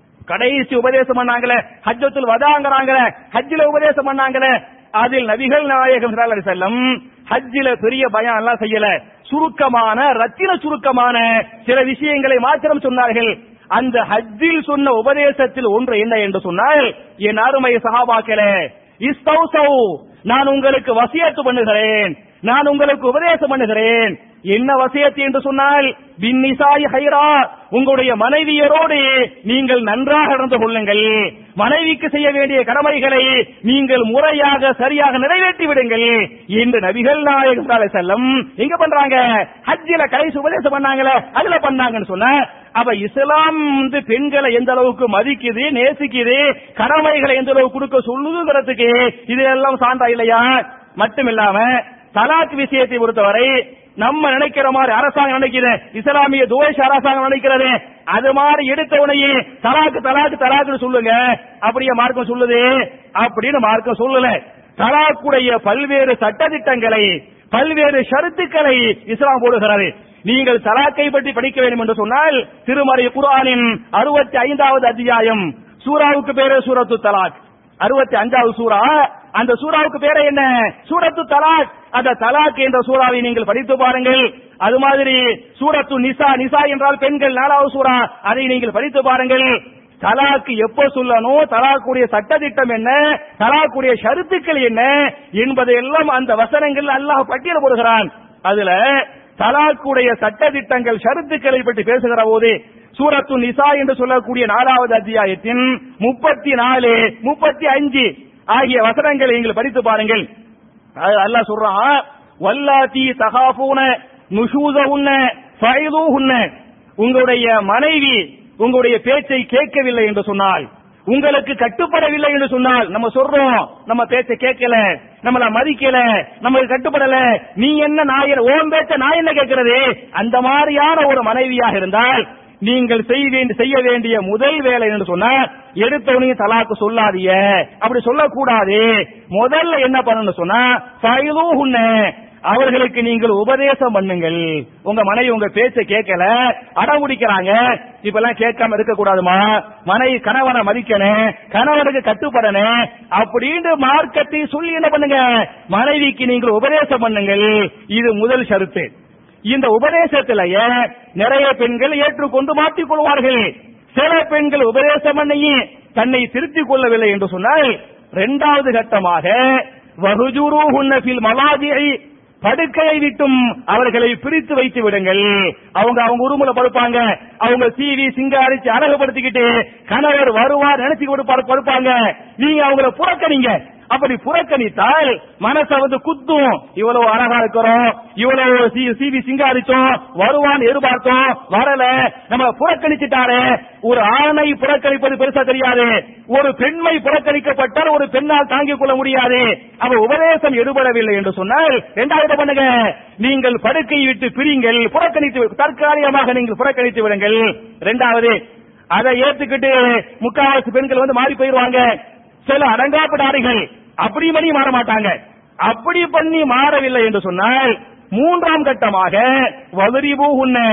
[SPEAKER 1] கடைசி உபதேசம் பண்ணாங்களே ஹஜ்ஜத்துல் வதாங்கறாங்களே ஹஜ்ஜில உபதேசம் பண்ணாங்களே அதில் நபிகள் நாயகம் ஸல்லல்லாஹு அலைஹி வஸல்லம் ஹஜ்ஜில பெரிய பயம் எல்லாம் செய்யல சுருக்கமான ரத்தின சுருக்கமான சில விஷயங்களை மாத்திரம் சொன்னார்கள் அந்த ஹஜ்ஜில் சொன்ன உபதேசத்தில் ஒன்று என்ன என்று சொன்னால் என் அருமை சஹாபாக்களே இஸ்தௌசௌ நான் உங்களுக்கு வசியத்து பண்ணுகிறேன் நான் உங்களுக்கு உபதேசம் பண்ணுகிறேன் என்ன வசியத்து என்று சொன்னால் பின்னிசாய் ஹைரா உங்களுடைய மனைவியரோடு நீங்கள் நன்றாக நடந்து கொள்ளுங்கள் மனைவிக்கு செய்ய வேண்டிய கடமைகளை நீங்கள் முறையாக சரியாக நிறைவேற்றி விடுங்கள் என்று நபிகள் நாயகம் ஸல்லல்லாஹு அலைஹி வஸல்லம் எங்க பண்றாங்க ஹஜ்ஜில கடைசி உபதேசம் பண்ணாங்களே அதுல பண்ணாங்கன்னு சொன்ன அப்ப இஸ்லாம் வந்து பெண்களை எந்த அளவுக்கு மதிக்குது நேசிக்குது கடமைகளை எந்த அளவுக்கு கொடுக்க சொல்லுதுங்கிறதுக்கு இது எல்லாம் சான்றா இல்லையா மட்டும் இல்லாம தலாக் விஷயத்தை பொறுத்தவரை நம்ம நினைக்கிற மாதிரி அரசாங்கம் நினைக்குது இஸ்லாமிய துவேஷ அரசாங்கம் நினைக்கிறது அது மாதிரி எடுத்த உடனே தலாக்கு தலாக்கு தலாக்குன்னு சொல்லுங்க அப்படியே மார்க்கம் சொல்லுது அப்படின்னு மார்க்கம் சொல்லல தலாக்குடைய பல்வேறு சட்டதிட்டங்களை பல்வேறு ஷரத்துக்களை இஸ்லாம் போடுகிறது நீங்கள் தலாக்கை பற்றி படிக்க வேண்டும் என்று சொன்னால் திருமறை குர்ஆனின் அறுபத்தி ஐந்தாவது அத்தியாயம் சூராவுக்கு பேரு சூரத்து தலாக் அறுபத்தி அஞ்சாவது சூரா அந்த சூறாவுக்கு பேரு என்ன சூரத்து தலாக் அந்த தலாக் என்ற சூறாவை நீங்கள் படித்து பாருங்கள் அது மாதிரி சூரத்து நிசா நிசா என்றால் பெண்கள் நாலாவது சூறா அதை நீங்கள் படித்து பாருங்கள் தலாக்கு எப்ப சொல்லணும் தலாக்குடைய சட்டதிட்டம் என்ன தலாக்குடைய ஷருத்துக்கள் என்ன என்பதை எல்லாம் அந்த வசனங்கள் அல்லாஹ் பட்டியல் போடுகிறான் அதுல தலாக்குடைய சட்டதிட்டங்கள் ஷருத்துக்களை பற்றி பேசுகிற போது சூரத்து நிசா என்று சொல்லக்கூடிய நாலாவது அத்தியாயத்தின் முப்பத்தி நாலு முப்பத்தி அஞ்சு ஆகிய வசனங்களை நீங்கள் படித்து பாருங்கள் அது அல்லாஹ் சொல்றான் வல்லாத்தி தகாபூன நுஷூசவுன்ன ஃபைதூஹுன்ன உங்களுடைய மனைவி உங்களுடைய பேச்சை கேட்கவில்லை என்று சொன்னால் உங்களுக்கு கட்டுப்படவில்லை என்று சொன்னால் நம்ம சொல்றோம் நம்ம பேச்சை கேட்கல நம்மள மதிக்கல நமக்கு கட்டுப்படல நீ என்ன நான் என்ன- உன் பேச்ச நான் என்ன கேட்கிறது அந்த மாதிரியான ஒரு மனைவியாக இருந்தால் நீங்கள் செய்ய வேண்டிய செய்ய வேண்டிய முதல் வேலை என்று சொன்னா எடுத்தவனையும் தலாக்கு சொல்லாதீங்க அப்படி சொல்லக்கூடாது முதல்ல என்ன பண்ணணும்னு சொன்னா ஃபைலூஹுன்ன அவர்களுக்கு நீங்கள் உபதேசம் பண்ணுங்கள் உங்க மனைவி உங்க பேச்ச கேட்கல அடம் பிடிக்கிறாங்க இப்பெல்லாம் கேட்காம இருக்க கூடாதுமா மனைவி கணவனை மதிக்கணும் கணவனுக்கு கட்டுப்படணும் அப்படின்னு மார்க்கத்தை சொல்லி என்ன பண்ணுங்க மனைவிக்கு நீங்கள் உபதேசம் பண்ணுங்கள் இது முதல் ஷருத்து இந்த உபதேசத்திலேயே நிறைய பெண்கள் ஏற்றுக்கொண்டு மாற்றிக் கொள்வார்கள் சில பெண்கள் உபதேசம் பண்ணியும் தன்னை திருத்திக் கொள்ளவில்லை என்று சொன்னால் இரண்டாவது கட்டமாக வகுஜுருஹுன்ன ஃபில் மலாதியை படுக்கையை விட்டும் அவர்களை பிரித்து வைத்து விடுங்கள் அவங்க அவங்க உருமுல படுப்பாங்க அவங்க சீவி சிங்காரிச்சு அழகுபடுத்திக்கிட்டு கணவர் வருவார் நினைச்சு கொடுப்பாரு படுப்பாங்க நீங்க அவங்கள புறக்கணிங்க அப்படி புறக்கணித்தால் மனச வந்து குத்தும் இவ்வளவு அழகா இருக்கிறோம் இவ்வளவு சி- சீவி சிங்காரிச்சோம் வருவான் எதிர்பார்த்தோம் வரல நம்ம புறக்கணிச்சிட்டாரே ஒரு ஆணை புறக்கணிப்பது பெருசா தெரியாது ஒரு பெண்மை புறக்கணிக்கப்பட்டால் ஒரு பெண்ணால் தாங்கிக் கொள்ள முடியாது அவ உபதேசம் எடுபடவில்லை என்று சொன்னால் இரண்டாவது பண்ணுங்க நீங்கள் படுக்கையை விட்டு பிரிங்கள் புறக்கணித்து வி- தற்காலிகமாக நீங்கள் புறக்கணித்து விடுங்கள் இரண்டாவது அதை ஏத்துக்கிட்டு முக்காவாசி பெண்கள் வந்து மாறி போயிருவாங்க சில அடங்காப்பிடாரிகள் அப்படி பண்ணி மாற மாட்டாங்க அப்படி பண்ணி மாறவில்லை என்று சொன்னால் மூன்றாம் கட்டமாக வதறிபூ உன்ன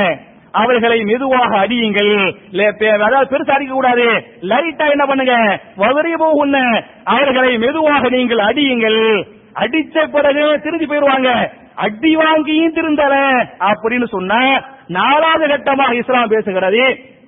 [SPEAKER 1] அவர்களை மெதுவாக அடியுங்கள் லே- பெ- அதாவது பெருசா அடிக்க கூடாது லைட்டா என்ன பண்ணுங்க வதறி போகுன்ன அவர்களை மெதுவாக நீங்கள் அடியுங்கள் அடிச்ச பிறகு திரும்பி போயிருவாங்க அடி வாங்கியும் திருந்தல அப்படின்னு சொன்னா நாலாவது கட்டமாக இஸ்லாம் பேசுகிறது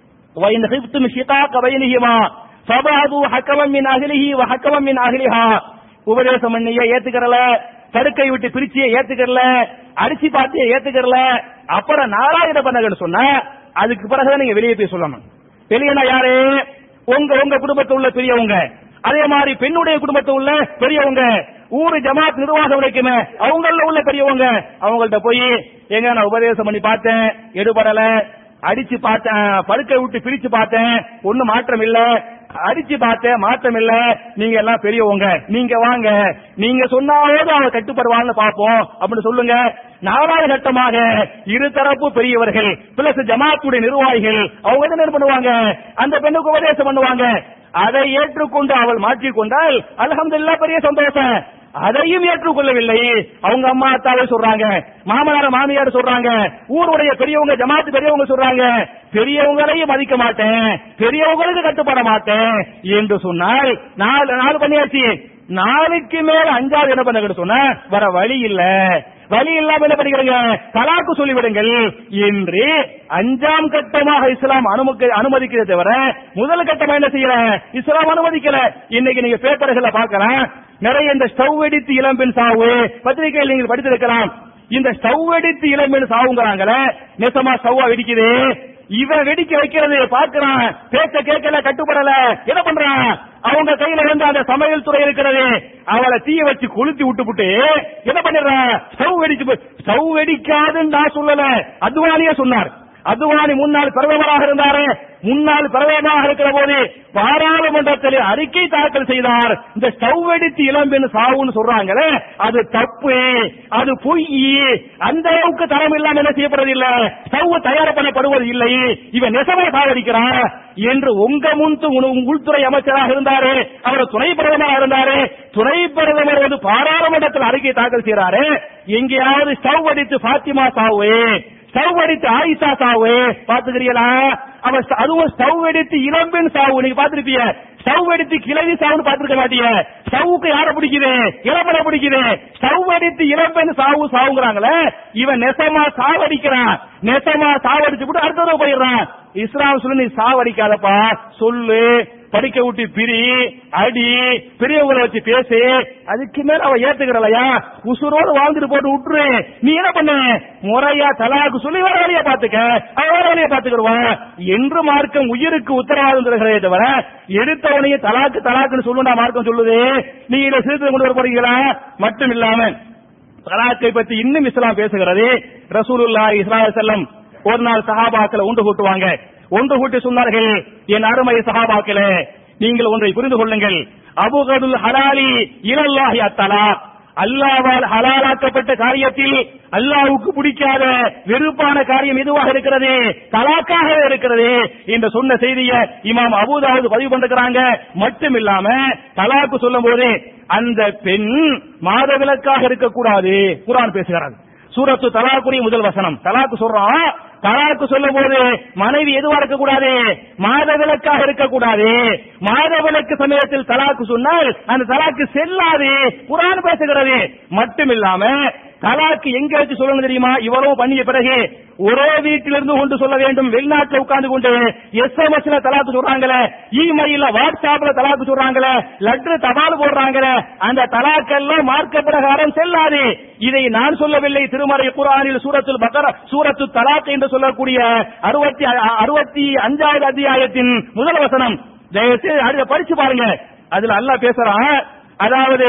[SPEAKER 1] وإن خفتم شقاق بينهما فبعضوا حكما من أهله وحكما من أهلها உபதேசம் பண்ணிய ஏத்துக்கிறல தடுக்கை விட்டு பிரிச்சிய ஏத்துக்கிறல அடிச்சு பார்த்திய ஏத்துக்கிறல அப்புறம் நாலாயிர பண்ணகன்னு சொன்னா அதுக்கு பிறகுதான் நீங்க வெளியே போய் சொல்லணும் வெளியேனா யாரு உங்க உங்க குடும்பத்தில் உள்ள பெரியவங்க அதே மாதிரி பெண்ணுடைய குடும்பத்தில் உள்ள பெரியவங்க ஊரு ஜமாத் நிர்வாகம் இருக்குமே அவங்கள உள்ள பெரியவங்க அவங்கள்ட்ட போய் எங்க நான் உபதேசம் பண்ணி பார்த்தேன் எடுபடல அடிச்சு பார்த்தேன் படுக்கை விட்டு பிரிச்சு பார்த்தேன் ஒண்ணு மாற்றம் இல்ல அடிச்சு பார்த்தேன் மாற்றம் இல்ல நீங்க எல்லாம் பெரியவங்க நீங்க வாங்க நீங்க சொன்னாவது அவ கட்டுப்படுவான்னு பாப்போம் அப்படின்னு சொல்லுங்க நாலாவது கட்டமாக இருதரப்பு பெரியவர்கள் பிளஸ் ஜமாத்துடைய நிர்வாகிகள் அவங்க என்ன பண்ணுவாங்க அந்த பெண்ணுக்கு உபதேசம் பண்ணுவாங்க அதை ஏற்றுக்கொண்டு அவள் மாற்றிக்கொண்டால் அல்ஹம்துலில்லாஹ் பெரிய சந்தோஷம் அதையும் ஏற்றுக்கொள்ளவில்லை அவங்க அம்மா அத்தாவை சொல்றாங்க மாமனார மாமியார் சொல்றாங்க ஊருடைய பெரியவங்க ஜமாத்து பெரியவங்க சொல்றாங்க பெரியவங்களையும் மதிக்க மாட்டேன் பெரியவங்களுக்கு கட்டுப்பட மாட்டேன் என்று சொன்னால் நாலு நாலு பண்ணியாச்சு நாளுக்கு மேல அஞ்சாவது என்ன பண்ணுங்க சொன்னா வர வழி இல்ல வழி இல்லாம என்ன பண்ணிக்கிறீங்க தலாக்கு சொல்லிவிடுங்கள் என்று அஞ்சாம் கட்டமாக இஸ்லாம் அனுமதி அனுமதிக்கிறத தவிர முதல் கட்டமா என்ன செய்யற இஸ்லாம் அனுமதிக்கல இன்னைக்கு நீங்க பேப்பர்களை பார்க்கலாம் நிறைய இந்த ஸ்டவ் வெடித்து இளம்பெண் சாவு பத்திரிகையில் நீங்கள் படித்திருக்கலாம் இந்த ஸ்டவ் வெடித்து இளம்பெண் சாவுங்கிறாங்களே நெசமா ஸ்டவ்வா வெடிக்குது இவன் வெடிக்க வைக்கிறது பார்க்கிறான் பேச்ச கேட்கல கட்டுப்படல என்ன பண்றான் அவங்க கையில வந்து அந்த சமையல் துறை இருக்கிறது அவளை தீய வச்சு கொளுத்தி விட்டுப்புட்டு என்ன பண்ணிடுறான் ஸ்டவ் வெடிச்சு போய் ஸ்டவ் வெடிக்காதுன்னு நான் சொல்லல அதுவானியே சொன்னார் அதுவானி முன்னாள் பிரதமராக இருந்தாரு முன்னாள் பிரதமராக இருக்கிற போது பாராளுமன்றத்தில் அறிக்கை தாக்கல் செய்தார் இந்த ஸ்டவ் வெடித்து இளம்பெண் சாவுன்னு சொல்றாங்களே அது தப்பு அது பொய் அந்த அளவுக்கு தரம் இல்லாம என்ன செய்யப்படுறதில்லை ஸ்டவ் தயார் பண்ணப்படுவது இல்லை இவன் நெசவை சாவடிக்கிறான் என்று உங்க முன் உள்துறை அமைச்சராக இருந்தாரு அவர் துணை பிரதமராக இருந்தாரு துணை பிரதமர் வந்து பாராளுமன்றத்தில் அறிக்கை தாக்கல் செய்யறாரு எங்கேயாவது ஸ்டவ் அடித்து பாத்திமா சாவு ஸ்டவ் அடித்து ஆயிஷா சாவு பாத்துக்கிறீங்களா அவன் ஸ்ட- அதுவும் ஸ்டவ் அடித்து இளம்பெண் சாவு நீங்க பாத்திருப்பீங்க ஸ்டவ் அடித்து கிளவி சாவுன்னு பாத்திருக்க மாட்டீங்க ஸ்டவ்வுக்கு யார பிடிக்குது இளம்பெண்ண பிடிக்குது ஸ்டவ் அடித்து இளம்பெண் சாவு சாவுங்கிறாங்களே இவன் நெசமா சாவடிக்கிறான் நெசமா சாவடிச்சு விட்டு அடுத்த தடவை போயிடுறான் இஸ்லாம் சொல்லு நீ சாவடிக்காதப்பா சொல்லு படிக்க விட்டு பிரி அடி பெரியவங்களை வச்சு பேசு அதுக்கு மேல அவ ஏத்துக்கிறலையா உசுரோடு வாழ்ந்துட்டு போட்டு விட்டுரு நீ என்ன பண்ண முறையா தலாக்கு சொல்லி வேற வழியா பாத்துக்க அவ வேற வழியா பாத்துக்கிடுவான் என்று மார்க்கம் உயிருக்கு உத்தரவாதம் தருகிறதே தவிர எடுத்தவனையே தலாக்கு தலாக்குன்னு சொல்லுண்டா மார்க்கம் சொல்லுது நீ இதை சீர்திருத்தம் கொண்டு வர போறீங்களா மட்டும் இல்லாம தலாக்கை பத்தி இன்னும் இஸ்லாம் பேசுகிறது ரசூலுல்லாஹி ஸல்லல்லாஹு அலைஹி வஸல்லம் ஒரு நாள் சஹாபாக்களை ஒன்று கூட்டுவாங்க ஒன்று கூட்டி சொன்னார்கள் என் அருமை சஹாபாக்களே நீங்கள் ஒன்றை புரிந்து கொள்ளுங்கள் அபுகதுல் ஹலாலி இலல்லாஹி அத்தலா அல்லாவால் ஹலாலாக்கப்பட்ட காரியத்தில் அல்லாஹ்வுக்கு பிடிக்காத வெறுப்பான காரியம் எதுவாக இருக்கிறது தலாக்காக இருக்கிறது என்று சொன்ன செய்தியை இமாம் அபூதாவது பதிவு பண்ணிருக்கிறாங்க மட்டும் இல்லாம தலாக்கு சொல்லும் போது அந்த பெண் மாதவிலக்காக இருக்கக்கூடாது குர்ஆன் பேசுகிறார் சூரத்து தலாக்குரிய முதல் வசனம் தலாக்கு சொல்றான் தலாக்கு சொல்லும் போது மனைவி எதுவா இருக்கக்கூடாது மாதவிலக்காக இருக்கக்கூடாது மாதவிலக்கு சமயத்தில் தலாக்கு சொன்னால் அந்த தலாக்கு செல்லாது குரான் பேசுகிறது மட்டும் இல்லாம தலாக்கு எங்க வச்சு சொல்லணும் தெரியுமா இவ்வளவு பண்ணிய பிறகு ஒரே வீட்டிலிருந்து கொண்டு சொல்ல வேண்டும் வெளிநாட்டுல உட்கார்ந்து கொண்டு எஸ்எம்எஸ்ல தலாக்கு சொல்றாங்களே இமெயில்ல வாட்ஸ்அப்ல தலாக்கு சொல்றாங்களே லெட்டர் தபால் போடுறாங்களே அந்த தலாக்கெல்லாம் மார்க்க பிரகாரம் செல்லாது இதை நான் சொல்லவில்லை திருமறை குரானில் சூரத்துல் பக்கர சூரத்து தலாக் என்று சொல்லக்கூடிய அறுபத்தி அறுபத்தி அஞ்சாவது அத்தியாயத்தின் முதல் வசனம் தயவுசெய்து அதை படிச்சு பாருங்க அதுல அல்லாஹ் பேசுறான் அதாவது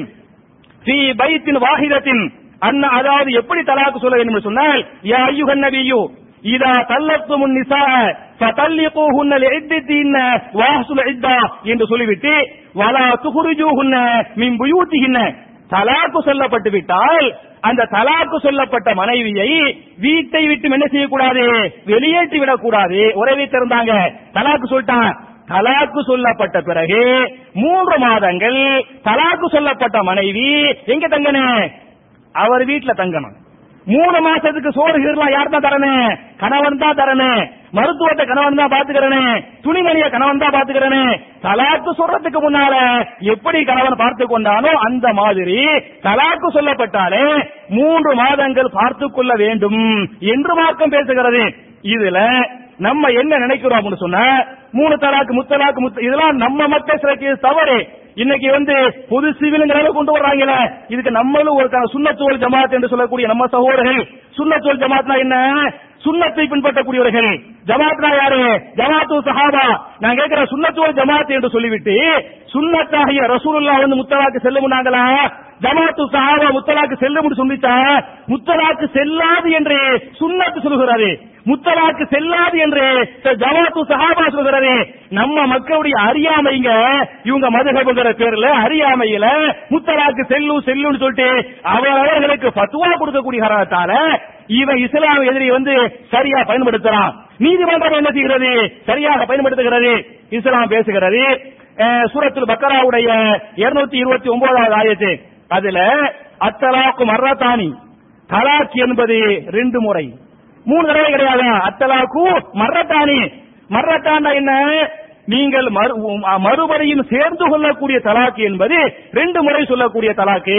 [SPEAKER 1] ஃபீ பைத்தின் வாஹிதத்தின் அண்ணா அதாவது எப்படி தலாக்கு சொல்ல வேண்டும் என்று சொன்னால் யா ஐயுகன் நபியு இதா தல்லத்தும் நிசா ஃபதல்லிகூஹுன்ன லிஇத்தத்தின் வாஹ்சுல் இத்தா என்று சொல்லிவிட்டு வலா துஹ்ரிஜூஹுன்ன மின் புயூத்திஹின்ன தலாக்கு சொல்லப்பட்டு விட்டால் அந்த தலாக்கு சொல்லப்பட்ட மனைவியை வீட்டை விட்டு என்ன செய்யக்கூடாது வெளியேற்றி விடக்கூடாது ஒரே வீட்டில் இருந்தாங்க தலாக்கு சொல்லிட்டான் தலாக்கு சொல்லப்பட்ட பிறகு மூன்று மாதங்கள் தலாக்கு சொல்லப்பட்ட மனைவி எங்க தங்கணும் அவர் வீட்டுல தங்கணும் மூணு மாசத்துக்கு சோறு கீரலாம் யார் தான் தரணும் கணவன் தான் தரணும் மருத்துவத்தை கணவன் தான் பாத்துக்கிறனே துணிமணிய கணவன் தான் பாத்துக்கிறனே தலாக்கு சொல்றதுக்கு முன்னால எப்படி கணவன் பார்த்து கொண்டானோ அந்த மாதிரி தலாக்கு சொல்லப்பட்டாலே மூன்று மாதங்கள் பார்த்து கொள்ள வேண்டும் என்று மார்க்கம் பேசுகிறது இதுல நம்ம என்ன நினைக்கிறோம் அப்படின்னு சொன்னா மூணு தலாக்கு முத்தலாக்கு முத்த இதெல்லாம் நம்ம மக்கள் சிலக்கு தவறு இன்னைக்கு வந்து பொது சிவிலுங்கிற அளவு கொண்டு வர்றாங்கல்ல இதுக்கு நம்மளும் ஒரு க- சுன்னத்துவல் ஜமாத் என்று சொல்லக்கூடிய நம்ம சகோதரர்கள் சுன்னத்துவல் ஜமாத்னா என்ன சுன்னத்தை பின்பற்றக்கூடியவர்கள் ஜமாத்னா யாரு ஜமாத்து சஹாபா நான் கேட்கிற சுன்னத்துவல் ஜமாத் என்று சொல்லிவிட்டு சுன்னத்தாகிய ரசூலுல்லாஹ் வந்து முத்தலாக்கு செல்லுமுனாங்களா ஜமாத்து சஹாபா முத்தலாக்கு செல்லும் சொல்லிட்டா முத்தலாக்கு செல்லாது என்று சுன்னத்து சொல்கிறது முத்தலாக்கு செல்லாது என்று ஜமாத்து சஹாபா சொல்கிறது நம்ம மக்களுடைய அறியாமைங்க இவங்க மதுகபுங்கிற பேர்ல அறியாமையில முத்தலாக்கு செல்லு செல்லுன்னு சொல்லிட்டு அவரவர்களுக்கு பத்துவா கொடுக்கக்கூடிய காரணத்தால இவன் இஸ்லாம் எதிரி வந்து சரியா பயன்படுத்துறான் நீதிமன்றம் என்ன செய்கிறது சரியாக பயன்படுத்துகிறது இஸ்லாம் பேசுகிறது அஹ், சூரத்துல் பக்கராவுடைய 229 இருபத்தி ஒன்பதாவது ஆயத்து அதுல அத்தலாக்கு மர்ரத்தானி தலாக் என்பது ரெண்டு முறை மூணு தடவை கிடையாது அத்தலாக்கு மர்ரத்தானி மர்ரத்தாண்டா என்ன நீங்கள் மறு- உம், மறுபடியும் சேர்ந்து கொள்ளக்கூடிய தலாக்கு என்பது ரெண்டு முறை சொல்லக்கூடிய தலாக்கு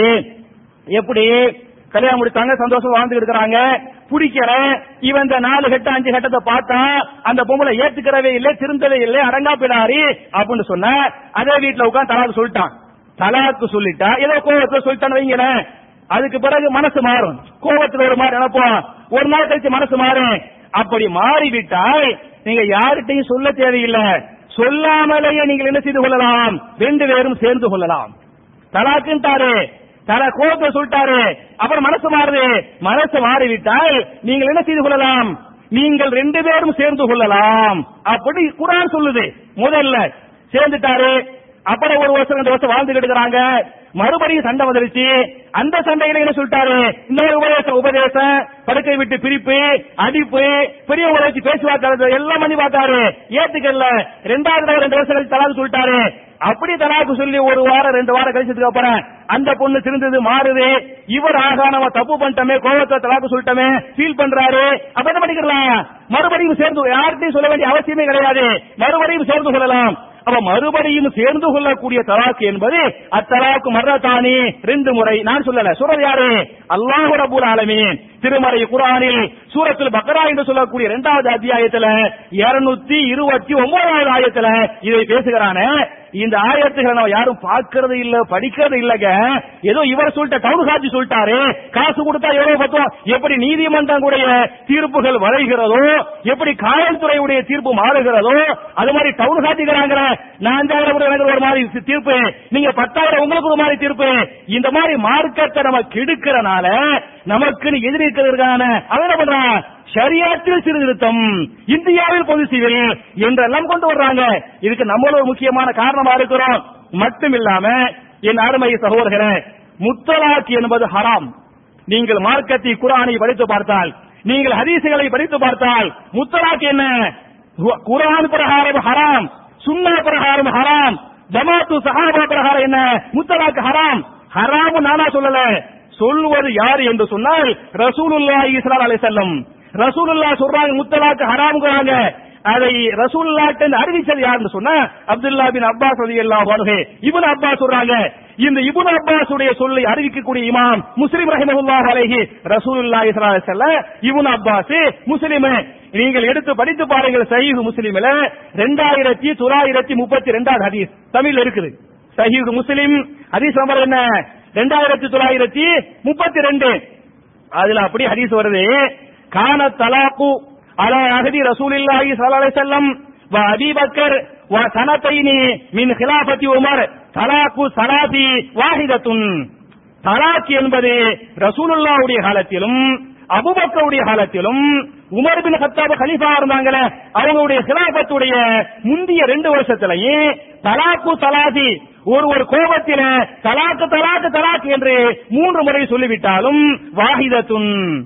[SPEAKER 1] எப்படி கல்யாணம் முடித்தாங்க சந்தோஷம் வாழ்ந்து இருக்கிறாங்க பிடிக்கிற இவன் இந்த நாலு கட்ட அஞ்சு கட்டத்தை பார்த்தா அந்த பொம்பளை ஏத்துக்கிறவே இல்லை திருந்தவே இல்லை அடங்கா பிடாரி அப்படின்னு சொன்ன அதே வீட்டுல உட்காந்து தலாக்கு சொல்லிட்டான் தலாக்கு சொல்லிட்டா ஏதோ கோவத்துல சொல்லிட்டான்னு வைங்களேன் அதுக்கு பிறகு மனசு மாறும் கோபத்துல ஒரு மாதிரி நினைப்போம் ஒரு நாள் கழிச்சு மனசு மாறும் அப்படி மாறிவிட்டால் நீங்க யார்கிட்டையும் சொல்ல தேவையில்லை சொல்லாமலேயே நீங்கள் என்ன செய்து கொள்ளலாம் ரெண்டு பேரும் சேர்ந்து கொள்ளலாம் தலாக்குன்ட்டாரு தல கோபத்தை சொல்லிட்டாரு அப்புறம் மனசு மாறுது மனசு மாறிவிட்டால் நீங்கள் என்ன செய்து கொள்ளலாம் நீங்கள் ரெண்டு பேரும் சேர்ந்து கொள்ளலாம் அப்படி குரான் சொல்லுது முதல்ல சேர்ந்துட்டாரு அப்புறம் ஒரு வருஷம் ரெண்டு வருஷம் வாழ்ந்துகிட்டு இருக்கிறாங்க மறுபடியும் சண்டை வந்துருச்சு அந்த சண்டையில என்ன சொல்லிட்டாரு இன்னொரு உபதேசம் உபதேசம் படுக்கை விட்டு பிரிப்பு அடிப்பு பெரியவங்களை வச்சு பேச்சுவார்த்தை எல்லாம் பண்ணி பார்த்தாரு ஏத்துக்கல ரெண்டாவது தடவை ரெண்டு வருஷம் கழிச்சு தலாக்கு சொல்லிட்டாரு அப்படி தலாக்கு சொல்லி ஒரு வாரம் ரெண்டு வாரம் கழிச்சதுக்கு அப்புறம் அந்த பொண்ணு திருந்தது மாறுது இவர் ஆகா நம்ம தப்பு பண்ணிட்டோமே கோவத்தை தலாக்கு சொல்லிட்டோமே ஃபீல் பண்றாரு அப்ப என்ன பண்ணிக்கலாம் மறுபடியும் சேர்ந்து யார்கிட்டையும் சொல்ல வேண்டிய அவசியமே கிடையாது மறுபடியும் சேர்ந்து கொள்ளலாம் அப்ப மறுபடியும் சேர்ந்து கொள்ளக்கூடிய தலாக்கு என்பது அத்தலாக்கு மர்ரத்தானி ரெண்டு முறை நான் சொல்லல சொல்றது யாரு அல்லாஹ் ரபுல் ஆலமீன் திருமறை குரானில் சூரத்தில் பக்ரா என்று சொல்லக்கூடிய இரண்டாவது அத்தியாயத்துல இருநூத்தி இருபத்தி ஒன்பதாவது ஆயத்துல இதை பேசுகிறானே இந்த ஆயத்துகளை நம்ம யாரும் பார்க்கறது இல்ல படிக்கிறது இல்லங்க ஏதோ இவர் சொல்லிட்ட டவுன் காட்சி சொல்லிட்டாரு காசு கொடுத்தா எவ்வளவு பத்தும் எப்படி நீதிமன்றம் கூடிய தீர்ப்புகள் வரைகிறதோ எப்படி காவல்துறையுடைய தீர்ப்பு மாறுகிறதோ அது மாதிரி டவுன் காட்டிக்கிறாங்க நான் அஞ்சாயிரம் கூட எனக்கு ஒரு மாதிரி தீர்ப்பு நீங்க பத்தாயிரம் உங்களுக்கு ஒரு மாதிரி தீர்ப்பு இந்த மாதிரி மார்க்கத்தை நம்ம கெடுக்கிறனால நமக்கு எதிரி இருக்கிறதுக்கான அவன் என்ன பண்றான் ஷரியாத்தில் சீர்திருத்தம் இந்தியாவில் பொது சிவில் என்றெல்லாம் கொண்டு வர்றாங்க இதுக்கு நம்மளும் ஒரு முக்கியமான காரணமா இருக்கிறோம் மட்டும் இல்லாம என் அருமை சகோதரர்களே முத்தலாக் என்பது ஹராம் நீங்கள் மார்க்கத்தை குரானை படித்து பார்த்தால் நீங்கள் ஹதீசுகளை படித்து பார்த்தால் முத்தலாக் என்ன கு- குரான் பிரகாரம் ஹராம் சுன்னா பிரகாரம் ஹராம் ஜமாத்து சஹாபா பிரகாரம் என்ன முத்தலாக் ஹராம் ஹராம் நானா சொல்லல சொல்வது யார் என்று சொன்னால் ரசூலுல்லாஹி ஸல்லல்லாஹு அலைஹி வஸல்லம் ரசூலுல்லாஹ் சொல்றாங்க முத்தலாக் ஹராம்ங்கறாங்க அதை ரசூலுல்லாஹ் அறிவிச்சது யாருன்னு சொன்னா அப்துல்லா பின் அப்பாஸ் ரலியல்லாஹு அன்ஹு இப்னு அப்பாஸ் சொல்றாங்க இந்த இப்னு அப்பாஸ் உடைய சொல்லை அறிவிக்கக்கூடிய இமாம் முஸ்லிம் ரஹிமஹுல்லாஹ் அலைஹி ரசூலுல்லாஹி ஸல்லல்லாஹு அலைஹி வஸல்லம் இப்னு அப்பாஸ் முஸ்லிம் நீங்கள் எடுத்து படித்து பாருங்கள் சஹீஹ் முஸ்லிம்ல 2932 முப்பத்தி ரெண்டாவது ஹதீஸ் தமிழ்ல இருக்குது சஹீஹ் முஸ்லிம் ஹதீஸ் நம்பர் என்ன ரெண்டாயிரத்தி தொள்ளாயிரத்தி முப்பத்தி ரெண்டு அதுல அப்படி ஹதீஸ் வருது கான தலாக்கு அலா அகதி ரசூலில்லாஹி ஸல்லல்லாஹு அலைஹி வஸல்லம் வ அபீ பக்கர் வ சனதைனி மின் ஹிலாஃபத்தி உமர் தலாக்கு சலாதி வாஹிதத்துன் தலாக் என்பது ரசூலுல்லாவுடைய காலத்திலும் அபுபக்கருடைய காலத்திலும் உமர் பின் கத்தாப் கலீஃபா இருந்தாங்களே அவங்களுடைய ஹிலாபத்துடைய முந்திய ரெண்டு வருஷத்திலேயே தலாக்கு தலாதி ஒரு ஒரு கோபத்தில தலாக்கு தலாக்கு தலாக் என்று மூன்று முறை சொல்லிவிட்டாலும் வாஹிதத்துன்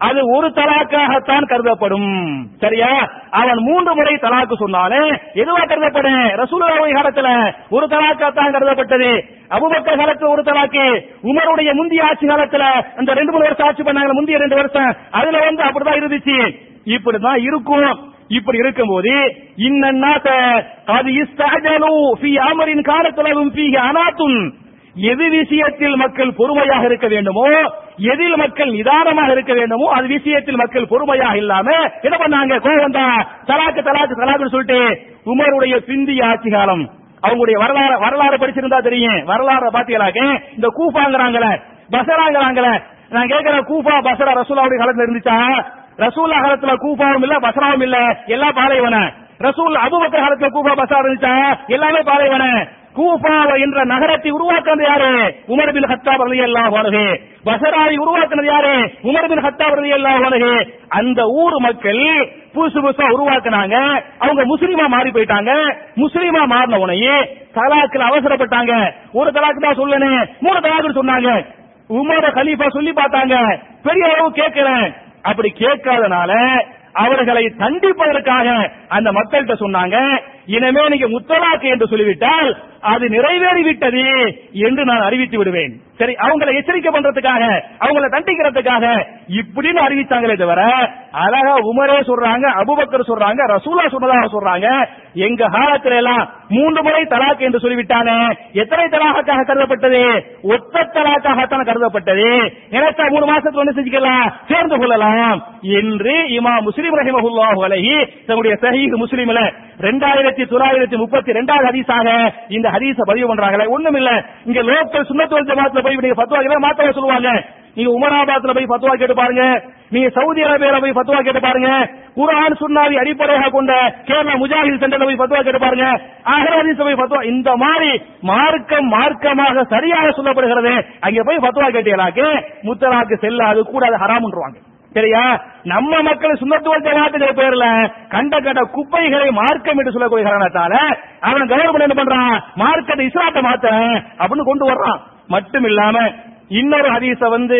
[SPEAKER 1] அது ஒரு தலாக்காகத்தான் கருதப்படும் சரியா அவன் மூன்று முறை தலாக்கு சொன்னாலே எதுவா கருதப்படும் ரசூலுல்லாஹி காலத்துல ஒரு தலாக்காத்தான் கருதப்பட்டது அபூபக்கர் காலத்துல ஒரு தலாக்கு உமருடைய முந்தைய ஆட்சி காலத்துல அந்த ரெண்டு மூணு வருஷம் ஆட்சி பண்ணாங்க முந்தைய ரெண்டு வருஷம் அதுல வந்து அப்படிதான் இருந்துச்சு இப்படிதான் இருக்கும் இப்படி இருக்கும்போது இன்னன்னாத்த அது இஸ்தஜலு ஃபீ அமரின் காலத்துலகும் ஃபீஹி அனாத்துன் எது விஷயத்தில் மக்கள் பொறுமையாக இருக்க வேண்டுமோ எதில் மக்கள் நிதானமாக இருக்க வேண்டுமோ அது விஷயத்தில் மக்கள் பொறுமையாக இல்லாம என்ன பண்ணாங்க கோவம் தான் தலாக்கு தலாக்கு தலாக்குன்னு சொல்லிட்டு உமருடைய பிந்திய ஆட்சி காலம் அவங்களுடைய வரலாறு வரலாறு படிச்சிருந்தா தெரியும் வரலாறு பாத்தீங்களாக்க இந்த கூஃபாங்கிறாங்களே பசராங்கிறாங்களே நான் கேட்கிறேன் கூஃபா பசரா ரசூலாவுடைய காலத்துல இருந்துச்சா ரசூல்லா காலத்துல கூஃபாவும் இல்ல பசராவும் இல்ல எல்லாம் பாலைவன ரசூல் அபுபக்கர் காலத்துல கூஃபா பசரா இருந்துச்சா எல்லாமே பாலைவன கூஃபா என்ற நகரத்தை உருவாக்குனது யாரு உமர் பின் ஹத்தாப் ரலியல்லாஹு அன்ஹு பசராவை உருவாக்குனது யாரு உமர் பின் ஹத்தாப் ரலியல்லாஹு அன்ஹு அந்த ஊர் மக்கள் புதுசு புதுசா உருவாக்குனாங்க அவங்க முஸ்லீமா மாறி போயிட்டாங்க முஸ்லீமா மாறின உடனே தலாக்குல அவசரப்பட்டாங்க ஒரு தலாக்கு தான் சொல்லணும் மூணு தலாக்கு சொன்னாங்க உமர கலீஃபா சொல்லி பார்த்தாங்க பெரிய அளவு கேட்கிறேன் அப்படி கேட்காதனால அவர்களை தண்டிப்பதற்காக அந்த மக்கள்கிட்ட சொன்னாங்க இனிமே நீங்க முத்தலாக்கு என்று சொல்லிவிட்டால் அது நிறைவேறிவிட்டது என்று நான் அறிவித்து விடுவேன் சரி அவங்களை எச்சரிக்கை பண்றதுக்காக அவங்களை தண்டிக்கிறதுக்காக இப்படின்னு அறிவித்தாங்களே தவிர அழகா உமரே சொல்றாங்க அபுபக்கர் சொல்றாங்க ரசூலா சொன்னதாக சொல்றாங்க எங்க காலத்துல எல்லாம் மூன்று முறை தலாக் என்று சொல்லிவிட்டானே எத்தனை தலாக்காக கருதப்பட்டது ஒத்த தலாக்காகத்தான் கருதப்பட்டது நினைச்சா மூணு மாசத்துல ஒண்ணு செஞ்சுக்கலாம் சேர்ந்து கொள்ளலாம் என்று இமா முஸ்லிம் ரஹிமஹுல்லாஹு அலைஹி தன்னுடைய சஹீஹ் முஸ்லிம்ல ரெண்டாயிரத்தி தொள்ளாயிரத்தி முப்பத்தி ரெண்டாவது ஹதீஸாக இந்த ஹதீஸ பதிவு பண்றாங்களே ஒண்ணும் இல்ல இங்க லோக்கல் சுண்ணத்துவல் ஜமாத்ல போய் நீங்க ஃபத்வா கேட்டா மாத்தவ சொல்லுவாங்க நீங்க உமராபாத்ல போய் ஃபத்வா கேட்டு பாருங்க நீங்க சவுதி அரேபியால போய் ஃபத்வா கேட்டு பாருங்க குர்ஆன் சுன்னாவை அடிப்படையாக கொண்ட கேரளா முஜாஹித் சென்டர்ல போய் ஃபத்வா கேட்டு பாருங்க ஆஹ்ரா ஹதீஸ் போய் ஃபத்வா இந்த மாதிரி மார்க்கம் மார்க்கமாக சரியாக சொல்லப்படுகிறது அங்க போய் ஃபத்வா கேட்டீங்களாக்கு முத்தலாக்கு செல்லாது கூடாது ஹராம்ன்றுவாங்க சரியா நம்ம மக்கள் சுண்ணத்துவல் ஜமாத்துங்கிற பேர்ல கண்ட கண்ட குப்பைகளை மார்க்கம் என்று சொல்லக்கூடிய காரணத்தால அவன் கவர்மெண்ட் என்ன பண்றான் மார்க்கத்தை இஸ்லாத்தை மாத்த அப்படின்னு கொண்டு வர்றான் மட்டும் இல்லாம இன்னொரு ஹதீஸ வந்து